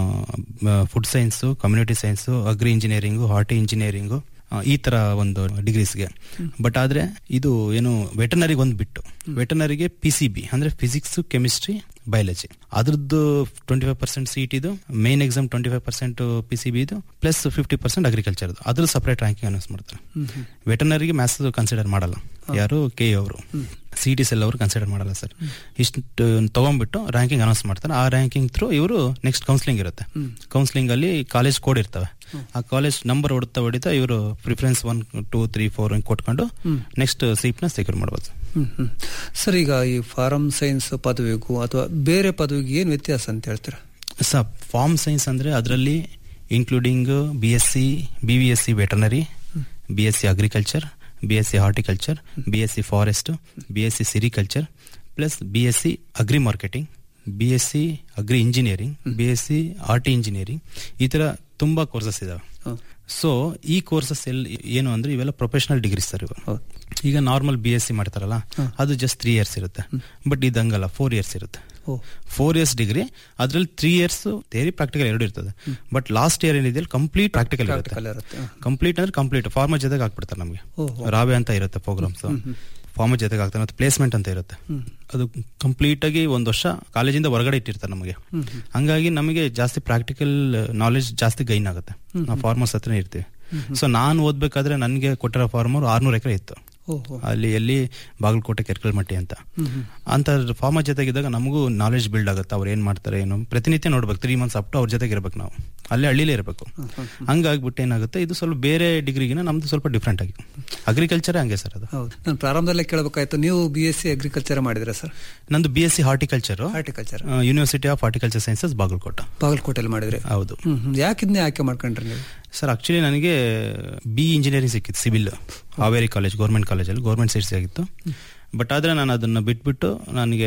food science community science agri engineering horti engineering ಈ ತರ ಒಂದು ಡಿಗ್ರೀಸ್ಗೆ ಬಟ್ ಆದ್ರೆ ಇದು ಏನು ವೆಟನರಿಗೆ ಒಂದು ಬಿಟ್ಟು ವೆಟನರಿಗೆ ಪಿ ಸಿ ಬಿ ಅಂದ್ರೆ ಫಿಸಿಕ್ಸ್ ಕೆಮಿಸ್ಟ್ರಿ ಬಯಾಲಜಿ ಅದ್ರದ್ದು ಟ್ವೆಂಟಿ ಫೈವ್ ಪರ್ಸೆಂಟ್ ಸೀಟ್ ಇದು main exam twenty five percent P C B ಇದು ಪ್ಲಸ್ ಫಿಫ್ಟಿ ಪರ್ಸೆಂಟ್ ಅಗ್ರಿಕಲ್ಚರ್ ಅದ್ರ ಸಪರೇಟ್ ರ್ಯಾಂಕಿಂಗ್ ಅನೌನ್ಸ್ ಮಾಡ್ತಾರೆ ವೆಟನರಿಗೆ ಮ್ಯಾಥ್ಸ್ ಕನ್ಸಿಡರ್ ಮಾಡಲ್ಲ ಯಾರು ಕೆ ಅವರು ಸಿ ಟಿ ಸೆಲ್ ಅವರು ಕನ್ಸಿಡರ್ ಮಾಡಲ್ಲ ಸರ್ ಇಷ್ಟು ತಗೊಂಡ್ಬಿಟ್ಟು ರ್ಯಾಂಕಿಂಗ್ ಅನೌನ್ಸ್ ಮಾಡ್ತಾರೆ ಆ ರ್ಯಾಂಕಿಂಗ್ ಥ್ರೂ ಇವರು ನೆಕ್ಸ್ಟ್ ಕೌನ್ಸಿಲಿಂಗ್ ಇರುತ್ತೆ ಕೌನ್ಸಿಲಿಂಗ್ ಅಲ್ಲಿ ಕಾಲೇಜ್ ಕೋಡ್ ಇರ್ತವೆ ಆ ಕಾಲೇಜ್ ನಂಬರ್ ಹೊಡ್ತಾ ಹೊಡಿತಾ ಇವರು preference one two three four ಕೊಟ್ಕೊಂಡು ನೆಕ್ಸ್ಟ್ ಸೀಟ್ ನ ಸೆಕ್ಯೂರ್ ಮಾಡ್ಬೋದು ಹ್ಮ್ ಹ್ಮ್ ಸರ್ ಈಗ ಈ ಫಾರಂ ಸೈನ್ಸ್ ಪದವಿಗೂ ಅಥವಾ ಬೇರೆ ಪದವಿಗೆ ಏನ್ ವ್ಯತ್ಯಾಸ ಅಂತ ಹೇಳ್ತೀರಾ ಸ ಫಾರ್ಮ್ ಸೈನ್ಸ್ ಅಂದ್ರೆ ಅದರಲ್ಲಿ including B S C B V S C veterinary B S C agriculture B S C horticulture B S C forest B S C sericulture plus B S C agri marketing B S C agri engineering B S C horti engineering ಈ ತರ ತುಂಬಾ courses ಇದಾವೆ so ಈ courses L ಏನು ಅಂದ್ರೆ ಇವೆಲ್ಲ professional degrees sir ಇವು ಹೌದು. ಈಗ ನಾರ್ಮಲ್ ಬಿ ಎಸ್ ಸಿ ಮಾಡ್ತಾರಲ್ಲ ಅದು ಜಸ್ಟ್ ತ್ರೀ ಇಯರ್ಸ್ ಇರುತ್ತೆ ಬಟ್ ಇದಂಗಲ್ಲ ಫೋರ್ ಇಯರ್ಸ್ ಇರುತ್ತೆ ಓ ಫೋರ್ ಇಯರ್ಸ್ ಡಿಗ್ರಿ ಅದ್ರಲ್ಲಿ ತ್ರೀ ಇಯರ್ಸ್ ಥೇರಿ ಪ್ರಾಕ್ಟಿಕಲ್ ಎರಡು ಇರ್ತದೆ ಬಟ್ ಲಾಸ್ಟ್ ಇಯರ್ ಏನಿದೆ ಕಂಪ್ಲೀಟ್ ಪ್ರಾಕ್ಟಿಕಲ್ Practical ಇರುತ್ತೆ ಇರುತ್ತೆ. ಹ. ಕಂಪ್ಲೀಟ್ ಅಂದ್ರೆ ಕಂಪ್ಲೀಟ್ ಫಾರ್ಮರ್ ಜೊತೆಗೆ ಹಾಕ್ಬಿಡ್ತಾರೆ ನಮಗೆ ಓಹೋ. ರಾವೆ ಅಂತ ಇರುತ್ತೆ ಪ್ರೋಗ್ರಾಮ್ಸ್ ಫಾರ್ಮರ್ ಜೊತೆಗೆ ಆಗ್ತಾರೆ ಮತ್ತೆ ಪ್ಲೇಸ್ಮೆಂಟ್ ಅಂತ ಇರುತ್ತೆ ಅದು ಕಂಪ್ಲೀಟ್ ಆಗಿ ಒಂದು ವರ್ಷ ಕಾಲೇಜಿಂದ ಹೊರಗಡೆ ಇಟ್ಟಿರ್ತಾರೆ ನಮಗೆ ಹಂಗಾಗಿ ನಮಗೆ ಜಾಸ್ತಿ ಪ್ರಾಕ್ಟಿಕಲ್ ನಾಲೆಜ್ ಜಾಸ್ತಿ ಗೈನ್ ಆಗುತ್ತೆ ನಾವು ಫಾರ್ಮರ್ಸ್ ಹತ್ರನೇ ಇರ್ತೀವಿ ಸೊ ನಾನು ಓದ್ಬೇಕಾದ್ರೆ ನನಗೆ ಕೊಟ್ಟಿರೋ ಫಾರ್ಮರ್ ಆರ್ನೂರು ಎಕರೆ ಇತ್ತು ಓಹೋ ಅಲ್ಲಿ ಎಲ್ಲಿ ಬಾಗಲಕೋಟೆ ಕೆರ್ಕಲ್ಮಟ್ಟಿ ಅಂತ ಅಂತ ಫಾರ್ಮರ್ ಜೊತೆಗಿದ್ದಾಗ ನಮಗೂ ನಾಲೆಜ್ ಬಿಲ್ಡ್ ಆಗುತ್ತೆ ಅವ್ರು ಏನ್ ಮಾಡ್ತಾರೆ ಏನು ಪ್ರತಿನಿತ್ಯ ನೋಡ್ಬೇಕು ತ್ರೀ ಮಂತ್ಸ್ ಅಪ್ ಟು ಅವ್ರ ಜೊತೆಗೆ ಇರ್ಬೇಕು ನಾವು ಅಲ್ಲೇ ಹಳ್ಳಿಲೇ ಇರಬೇಕು ಹಂಗಾಗ್ಬಿಟ್ಟು ಏನಾಗುತ್ತೆ ಇದು ಸ್ವಲ್ಪ ಬೇರೆ ಡಿಗ್ರಿಗಿನ ನಮ್ದು ಸ್ವಲ್ಪ ಡಿಫ್ರೆಂಟ್ ಆಗಿ ಅಗ್ರಿಕಲ್ಚರ್ ಹಂಗೆ ಸರ್ ಅದು ಹೌದು ನಾನು ಪ್ರಾರಂಭದಲ್ಲೇ ಕೇಳಬೇಕಾಯ್ತು ನೀವು ಬಿ ಎಸ್ ಸಿ ಅಗ್ರಿಕಲ್ಚರ್ ಮಾಡಿದ್ರೆ ಸರ್ ನಂದು B S C horticulture horticulture university of horticulture sciences Bagalkot ಬಾಗಲಕೋಟೆಯಲ್ಲಿ ಮಾಡಿದ್ರೆ ಹೌದು ಹ್ಮ್ ಹ್ಮ್. ಯಾಕೆ ಇದನ್ನೇ ಆಯ್ಕೆ ಮಾಡ್ಕೊಂಡ್ರಿ ನೀವು ಸರ್ ಆಕ್ಚುಲಿ ನನಗೆ ಬಿ ಇಂಜಿನಿಯರಿಂಗ್ ಸಿಕ್ಕಿತ್ತು ಸಿವಿಲ್ ಹಾವೇರಿ ಕಾಲೇಜ್ ಗೌರ್ಮೆಂಟ್ ಕಾಲೇಜಲ್ಲಿ ಗೌರ್ಮೆಂಟ್ ಸೀಟ್ ಸಿಗಿತ್ತು ಬಟ್ ಆದ್ರೆ ನಾನು ಅದನ್ನ ಬಿಟ್ಬಿಟ್ಟು ನನಗೆ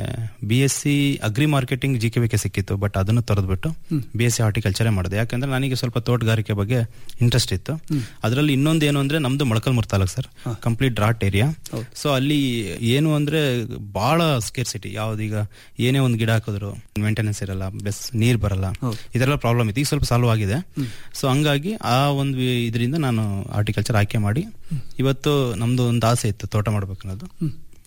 B S C agri marketing G K V K ಸಿಕ್ಕಿತ್ತು ಬಟ್ ಅದನ್ನು ತೊರೆದ್ಬಿಟ್ಟು ಬಿ ಎಸ್ ಸಿ ಹಾರ್ಟಿಕಲ್ಚರೇ ಮಾಡಿದೆ ಯಾಕಂದ್ರೆ ನನಗೆ ಸ್ವಲ್ಪ ತೋಟಗಾರಿಕೆ ಬಗ್ಗೆ ಇಂಟ್ರೆಸ್ಟ್ ಇತ್ತು ಅದರಲ್ಲಿ ಇನ್ನೊಂದು ಏನು ಅಂದ್ರೆ ನಮ್ದು Molakalmuru taluk sir complete drought area so ಅಲ್ಲಿ ಏನು ಅಂದ್ರೆ ಬಹಳ ಸ್ಕೇರ್ಸಿಟಿ ಯಾವ್ದೀಗ ಏನೇ ಒಂದು ಗಿಡ ಹಾಕಿದ್ರು ಮೇಂಟೆನೆನ್ಸ್ ಇರಲ್ಲ ಬೆಸ್ ನೀರ್ ಬರಲ್ಲ ಇದೆಲ್ಲ ಪ್ರಾಬ್ಲಮ್ ಇತ್ತು ಈಗ ಸ್ವಲ್ಪ ಸಾಲ್ವ್ ಆಗಿದೆ ಸೊ ಹಂಗಾಗಿ ಆ ಒಂದು ಇದರಿಂದ ನಾನು ಹಾರ್ಟಿಕಲ್ಚರ್ ಆಯ್ಕೆ ಮಾಡಿ ಇವತ್ತು ನಮ್ದು ಒಂದು ಆಸೆ ಇತ್ತು ತೋಟ ಮಾಡ್ಬೇಕು ಅನ್ನೋದು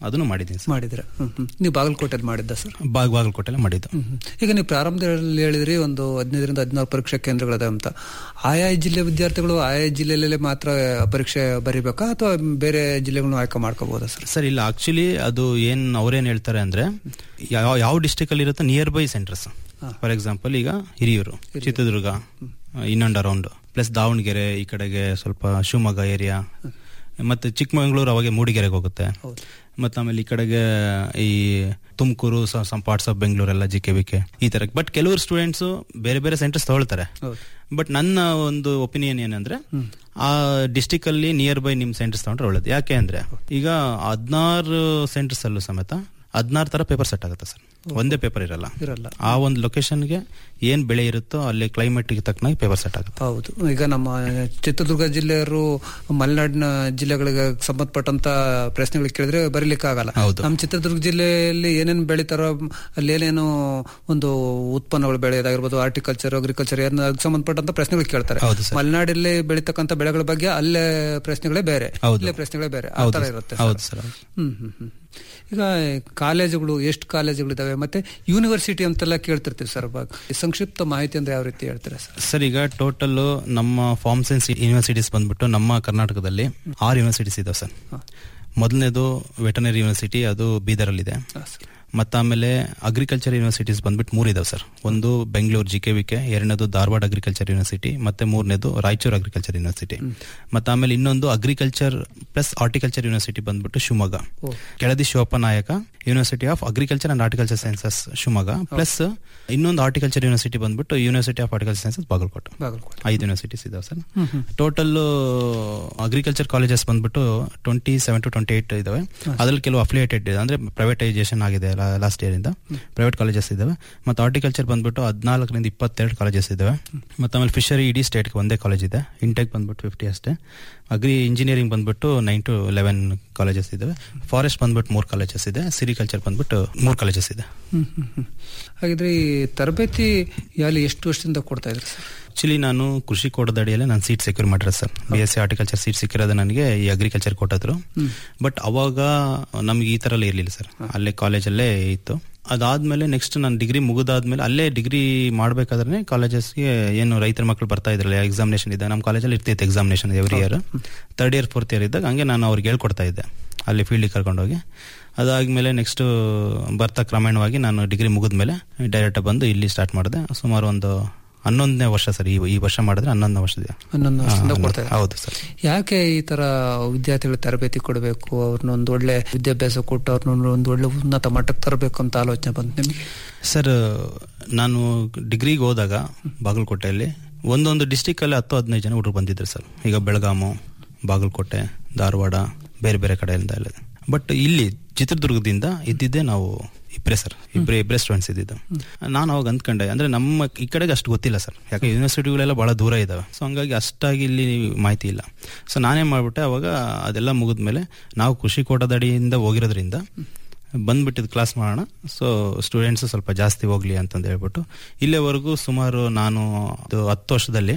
ಅದನ್ನು ಮಾಡಿದ್ದೀನಿ ಸರ್ ಮಾಡಿದ್ರೆ ಹ್ಮ್ ಹ್ಮ್. ನೀವು ಬಾಗಲಕೋಟೆಯಲ್ಲಿ ಮಾಡಿದ್ದ ಸರ್ ಬಾಗ್ ಬಾಗಲಕೋಟೆಲ್ಲ ಮಾಡಿದ್ದು ಹ್ಮ್ ಹ್ಮ್. ಈಗ ನೀವು ಪ್ರಾರಂಭದಲ್ಲಿ ಹೇಳಿದ್ರಿ ಒಂದು ಹದಿನೈದರಿಂದ ಹದಿನಾರು ಪರೀಕ್ಷಾ ಕೇಂದ್ರಗಳಿದೆ ಅಂತ ಆಯಾ ಜಿಲ್ಲೆ ವಿದ್ಯಾರ್ಥಿಗಳು ಆಯಾ ಜಿಲ್ಲೆಯಲ್ಲೇ ಮಾತ್ರ ಪರೀಕ್ಷೆ ಬರೀಬೇಕಾ ಅಥವಾ ಬೇರೆ ಜಿಲ್ಲೆಗಳನ್ನು ಆಯ್ಕೆ ಮಾಡ್ಕೋಬಹುದಾ ಸರ್ ಸರ್ ಇಲ್ಲ ಆಕ್ಚುಲಿ ಅದು ಏನ್ ಅವ್ರೇನ್ ಹೇಳ್ತಾರೆ ಅಂದ್ರೆ ಯಾವ ಯಾವ ಡಿಸ್ಟಿಕ್ ಅಲ್ಲಿ ಇರುತ್ತೆ near by centres for example ಈಗ Hiriyur Chitradurga in and around plus Davangere ಈ ಕಡೆಗೆ ಸ್ವಲ್ಪ ಶಿವಮೊಗ್ಗ ಏರಿಯಾ ಮತ್ತೆ ಚಿಕ್ಕಮಗಳೂರು ಅವಾಗೆ ಮೂಡಿಗೆರೆಗೆ ಹೋಗುತ್ತೆ ಮತ್ತೆ ಆಮೇಲೆ ಈ ಕಡೆಗೆ ಈ ತುಮಕೂರು ಸಮ್ ಪಾರ್ಟ್ಸ್ ಆಫ್ ಬೆಂಗಳೂರೆಲ್ಲ ಜಿ ಕೆ ವಿ ಕೆ ಈ ತರ ಬಟ್ ಕೆಲವರು ಸ್ಟೂಡೆಂಟ್ಸ್ ಬೇರೆ ಬೇರೆ ಸೆಂಟರ್ಸ್ ತಗೊಳ್ತಾರೆ ಬಟ್ ನನ್ನ ಒಂದು ಒಪಿನಿಯನ್ ಏನಂದ್ರೆ ಆ ಡಿಸ್ಟಿಕ್ ಅಲ್ಲಿ ನಿಯರ್ ಬೈ ನಿಮ್ ಸೆಂಟರ್ಸ್ ತಗೊಂಡ್ರೆ ಒಳ್ಳೇದು ಯಾಕೆ ಅಂದ್ರೆ ಈಗ ಹದಿನಾರು ಸೆಂಟರ್ಸ್ ಅಲ್ಲೂ ಸಮೇತ ಹದಿನಾರು ತರ ಪೇಪರ್ ಸೆಟ್ ಆಗುತ್ತೆ ಸರ್ ಒಂದೇ ಪೇಪರ್ ಇರಲ್ಲ ಇರಲ್ಲ ಆ ಒಂದು ಲೊಕೇಶನ್ಗೆ ಏನ್ ಬೆಳೆ ಇರುತ್ತೋ ಅಲ್ಲಿ ಕ್ಲೈಮೇಟ್ಗೆ ತಕ್ಕನಾಗಿ ಪೇಪರ್ ಸೆಟ್ ಆಗುತ್ತೆ ಹೌದು ಈಗ ನಮ್ಮ ಚಿತ್ರದುರ್ಗ ಜಿಲ್ಲೆಯವರು ಮಲೆನಾಡಿನ ಜಿಲ್ಲೆಗಳಿಗೆ ಸಂಬಂಧಪಟ್ಟಂತ ಪ್ರಶ್ನೆಗಳಿಗೆ ಕೇಳಿದ್ರೆ ಬರೀಲಿಕ್ಕೆ ಆಗಲ್ಲ ಹೌದು. ನಮ್ಮ ಚಿತ್ರದುರ್ಗ ಜಿಲ್ಲೆಯಲ್ಲಿ ಏನೇನು ಬೆಳಿತಾರೋ ಅಲ್ಲಿ ಏನೇನು ಒಂದು ಉತ್ಪನ್ನಗಳು ಬೆಳೆಯೋದಾಗಿರ್ಬೋದು ಆರ್ಟಿಕಲ್ಚರ್ ಅಗ್ರಿಕಲ್ಚರ್ ಏನ ಅದಕ್ಕೆ ಸಂಬಂಧಪಟ್ಟಂತ ಪ್ರಶ್ನೆಗಳು ಕೇಳ್ತಾರೆ ಹೌದು ಸರ್. ಮಲೆನಾಡಲ್ಲಿ ಬೆಳೀತಕ್ಕಂತ ಬೆಳೆಗಳ ಬಗ್ಗೆ ಅಲ್ಲೇ ಪ್ರಶ್ನೆಗಳೇ ಬೇರೆ ಹೌದು. ಇಲ್ಲೇ ಪ್ರಶ್ನೆಗಳೇ ಬೇರೆ ಆ ಹೌದು ತರ ಸರ್. ಇರುತ್ತೆ ಹೌದು ಸರ್ ಹೌದು. ಹ್ಮ್ ಹ್ಮ್ ಹ್ಮ್ ಈಗ ಕಾಲೇಜುಗಳು ಎಷ್ಟು ಕಾಲೇಜುಗಳಿದಾವೆ ಮತ್ತೆ ಯೂನಿವರ್ಸಿಟಿ ಅಂತೆಲ್ಲ ಕೇಳ್ತಿರ್ತೀವಿ ಸರ್ ಇವಾಗ ಈ ಸಂಕ್ಷಿಪ್ತ ಮಾಹಿತಿ ಅಂದ್ರೆ ಯಾವ ರೀತಿ ಹೇಳ್ತೀರಾ ಸರ್ ಸರ್ ಈಗ ಟೋಟಲ್ ನಮ್ಮ ಫಾರ್ಮ್ ಸೈನ್ಸ್ ಯೂನಿವರ್ಸಿಟೀಸ್ ಬಂದ್ಬಿಟ್ಟು ನಮ್ಮ ಕರ್ನಾಟಕದಲ್ಲಿ ಆರು ಯೂನಿವರ್ಸಿಟೀಸ್ ಇದಾವೆ ಸರ್ ಮೊದಲನೇದು ವೆಟನರಿ ಯೂನಿವರ್ಸಿಟಿ ಅದು ಬೀದರಲ್ಲಿದೆ ಮತ್ತು ಆಮೇಲೆ ಅಗ್ರಿಕಲ್ಚರ್ ಯೂನಿವರ್ಸಿಟೀಸ್ ಬಂದ್ಬಿಟ್ಟು ಮೂರು ಇದಾವೆ ಸರ್ ಒಂದು Bengaluru G K V K ಎರಡನೇದು ಧಾರವಾಡ ಅಗ್ರಿಕಲ್ಚರ್ ಯೂನಿವರ್ಸಿಟಿ ಮತ್ತೆ ಮೂರನೇದು ರಾಯಚೂರು ಅಗ್ರಿಕಲ್ಚರ್ ಯೂನಿವರ್ಸಿಟಿ ಮತ್ತೆ ಆಮೇಲೆ ಇನ್ನೊಂದು ಅಗ್ರಿಕಲ್ಚರ್ ಪ್ಲಸ್ ಹಾರ್ಟಿಕಲ್ಚರ್ ಯೂನಿವರ್ಸಿಟಿ ಬಂದ್ಬಿಟ್ಟು Shivamogga Keladi Shivappa Nayaka university of agriculture and horticulture sciences Shivamogga plus ಇನ್ನೊಂದು ಹಾರ್ಟಿಕಲ್ಚರ್ ಯೂನಿವರ್ಸಿಟಿ ಬಂದ್ಬಿಟ್ಟು university of horticulture sciences Bagalkote Bagalkote ಐದು ಯೂನಿವರ್ಸಿಟೀಸ್ ಇದಾವೆ ಸರ್ ಟೋಟಲ್ ಅಗ್ರಿಕಲ್ಚರ್ ಕಾಲೇಜಸ್ ಬಂದ್ಬಿಟ್ಟು twenty seven to twenty eight ಇದಾವೆ ಅದ್ರಲ್ಲಿ ಕೆಲವು ಅಫಿಲಿಯೇಟೆಡ್ ಇದೆ ಅಂದ್ರೆ ಪ್ರೈವೇಟೈಸೇಷನ್ ಆಗಿದೆ ಲಾಸ್ಟ್ ಇಯರ್ ಇಂದ ಪ್ರೈವೇಟ್ ಕಾಲೇಜಸ್ ಇದಾವೆ ಮತ್ತೆ ಹಾರ್ಟಿಕಲ್ಚರ್ ಬಂದ್ಬಿಟ್ಟು ಹದಿನಾಲ್ಕರಿಂದ ಇಪ್ಪತ್ತೆರಡು ಕಾಲೇಜಸ್ ಇದಾವೆ ಮತ್ತೆ ಆಮೇಲೆ ಫಿಶರಿ ಇಡೀ ಸ್ಟೇಟ್ ಒಂದೇ ಕಾಲೇಜ್ ಇದೆ ಇಂಟೆಕ್ ಬಂದ್ಬಿಟ್ಟು ಫಿಫ್ಟಿ ಅಷ್ಟೇ ಅಗ್ರಿ ಇಂಜಿನಿಯರಿಂಗ್ ಬಂದ್ಬಿಟ್ಟು ನೈನ್ ಟು ಲೆವೆನ್ ಕಾಲೇಜಸ್ ಇದಾವೆ ಫಾರೆಸ್ಟ್ ಬಂದ್ಬಿಟ್ಟು ಮೂರು ಕಾಲೇಜಸ್ ಇದೆ ಸಿರಿಕಲ್ಚರ್ ಬಂದ್ಬಿಟ್ಟು ಮೂರು ಕಾಲೇಜಸ್ ಇದೆ ಹ್ಮ್ ಹ್ಮ್ ಹ್ಮ್ ಹಾಗಿದ್ರೆ ಈ ತರಬೇತಿ ಅಲ್ಲಿ ಎಷ್ಟು ವರ್ಷದಿಂದ ಕೊಡ್ತಾ ಇದ್ರಿ ಸರ್ ಆಕ್ಚುಲಿ ನಾನು ಕೃಷಿ ಕೋಟದ ಅಡಿಯಲ್ಲೇ ನಾನು ಸೀಟ್ ಸೆಕ್ಯೂರ್ ಮಾಡಿರೋದು sir B S C horticulture seat ಸಿಕ್ಕಿರೋದು ನನಗೆ ಈ ಅಗ್ರಿಕಲ್ಚರ್ ಕೊಟ್ಟಿದ್ರು ಬಟ್ ಅವಾಗ ನಮ್ಗೆ ಈ ತರ ಎಲ್ಲ ಇರ್ಲಿಲ್ಲ ಸರ್ ಅಲ್ಲೇ ಕಾಲೇಜಲ್ಲೇ ಇತ್ತು ಅದಾದ್ಮೇಲೆ ನೆಕ್ಸ್ಟ್ ನಾನು ಡಿಗ್ರಿ ಮುಗಿದಾದ್ಮೇಲೆ ಅಲ್ಲೇ ಡಿಗ್ರಿ ಮಾಡ್ಬೇಕಾದ್ರೆ ಕಾಲೇಜಸ್ಗೆ ಏನು ರೈತರ ಮಕ್ಕಳು ಬರ್ತಾ ಇದ್ರಲ್ಲ ಎಕ್ಸಾಮಿನೇಷನ್ ಇದೆ ನಮ್ಮ ಕಾಲೇಜಲ್ಲಿ ಇರ್ತಿತ್ತು examination every year third year fourth year ಇದ್ದಾಗ ಹಂಗೆ ನಾನು ಅವ್ರಿಗೆ ಹೇಳ್ಕೊಡ್ತಾ ಇದ್ದೆ ಅಲ್ಲಿ ಫೀಲ್ಡಿಗೆ ಕರ್ಕೊಂಡೋಗಿ ಅದಾದ್ಮೇಲೆ ನೆಕ್ಸ್ಟ್ ಬರ್ತಾ ಕ್ರಮೇಣವಾಗಿ ನಾನು ಡಿಗ್ರಿ ಮುಗಿದ್ಮೇಲೆ ಡೈರೆಕ್ಟ್ ಬಂದು ಇಲ್ಲಿ ಸ್ಟಾರ್ಟ್ ಮಾಡಿದೆ ಸುಮಾರು ಒಂದು ಹನ್ನೊಂದನೇ ವರ್ಷ ಸರ್ ಈ ಈ ವರ್ಷ ಮಾಡಿದ್ರೆ ಹನ್ನೊಂದನೇ ವರ್ಷದ ಹನ್ನೊಂದು ವರ್ಷದಿಂದ ಹಾ, ಕೊಡ್ತಾ ಇದ್ದಾರೆ. ಹೌದು ಸರ್ ಯಾಕೆ ಈ ತರ ವಿದ್ಯಾರ್ಥಿಗಳು ತರಬೇತಿ ಕೊಡಬೇಕು ಅವ್ರನ್ನ ಒಂದು ಒಳ್ಳೆ ವಿದ್ಯಾಭ್ಯಾಸ ಕೊಟ್ಟು ಅವ್ರನ್ನ ಒಂದು ಒಳ್ಳೆ ಉನ್ನತ ಮಟ್ಟಕ್ಕೆ ತರಬೇಕು ಅಂತ ಆಲೋಚನೆ ಬಂತು ನಿಮಗೆ ಸರ್ ನಾನು ಡಿಗ್ರಿಗೆ ಹೋದಾಗ ಬಾಗಲಕೋಟೆಯಲ್ಲಿ ಒಂದೊಂದು ಡಿಸ್ಟಿಕ್ ಅಲ್ಲಿ ಹತ್ತು ಹದಿನೈದು ಜನ ಹುಡುಗರು ಬಂದಿದ್ರು ಸರ್ ಈಗ ಬೆಳಗಾಮು ಬಾಗಲಕೋಟೆ ಧಾರವಾಡ ಬೇರೆ ಬೇರೆ ಕಡೆಯಿಂದ ಎಲ್ಲ ಬಟ್ ಇಲ್ಲಿ ಚಿತ್ರದುರ್ಗದಿಂದ ಇದ್ದಿದ್ದೇ ನಾವು ಇಬ್ಬರೇ ಸರ್ ಇಬ್ಬರೇ ಇಬ್ಬರೇ ಸ್ಟೂಡೆಂಟ್ಸ್ ಇದ್ದಿದ್ದು ನಾನು ಅವಾಗ ಅಂದ್ಕೊಂಡೆ ಅಂದ್ರೆ ನಮ್ಮ ಈ ಕಡೆಗೆ ಅಷ್ಟು ಗೊತ್ತಿಲ್ಲ ಸರ್ ಯಾಕೆ ಯೂನಿವರ್ಸಿಟಿಗಳೆಲ್ಲ ಬಹಳ ದೂರ ಇದಾವೆ ಸೊ ಹಂಗಾಗಿ ಅಷ್ಟಾಗಿ ಇಲ್ಲಿ ಮಾಹಿತಿ ಇಲ್ಲ ಸೊ ನಾನೇನ್ ಮಾಡ್ಬಿಟ್ಟೆ ಅವಾಗ ಅದೆಲ್ಲ ಮುಗಿದ್ಮೇಲೆ ನಾವು ಕೃಷಿ ಕೋಟದಡಿಯಿಂದ ಹೋಗಿರೋದ್ರಿಂದ ಬಂದ್ಬಿಟ್ಟಿದ್ ಕ್ಲಾಸ್ ಮಾಡೋಣ ಸೊ ಸ್ಟೂಡೆಂಟ್ಸ್ ಸ್ವಲ್ಪ ಜಾಸ್ತಿ ಹೋಗ್ಲಿ ಅಂತಂದು ಹೇಳ್ಬಿಟ್ಟು ಇಲ್ಲಿವರೆಗೂ ಸುಮಾರು ನಾನು ಇದು ಹತ್ತು ವರ್ಷದಲ್ಲಿ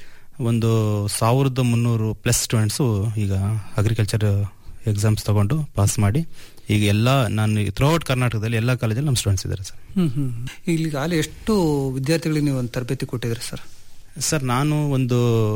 ಒಂದು ಸಾವಿರದ ಮುನ್ನೂರು ಪ್ಲಸ್ ಸ್ಟೂಡೆಂಟ್ಸು ಈಗ ಅಗ್ರಿಕಲ್ಚರ್ ಎಕ್ಸಾಮ್ಸ್ ತಗೊಂಡು ಪಾಸ್ ಮಾಡಿ ಈಗ ಎಲ್ಲ ನಾನು ಥ್ರೂಔಟ್ ಕರ್ನಾಟಕದಲ್ಲಿ ಎಲ್ಲ ಕಾಲೇಜಲ್ಲಿ ನಮ್ಮ ಸ್ಟೂಡೆಂಟ್ಸ್ ಇದ್ದಾರೆ ಸರ್ ಹ್ಮ್ ಹ್ಮ್ ಈಗ ಅಲ್ಲಿ ಎಷ್ಟು ವಿದ್ಯಾರ್ಥಿಗಳಿಗೆ ನೀವು ಒಂದು ತರಬೇತಿ ಕೊಟ್ಟಿದ್ರಿ ಸರ್ ಸರ್ ನಾನು ಒಂದು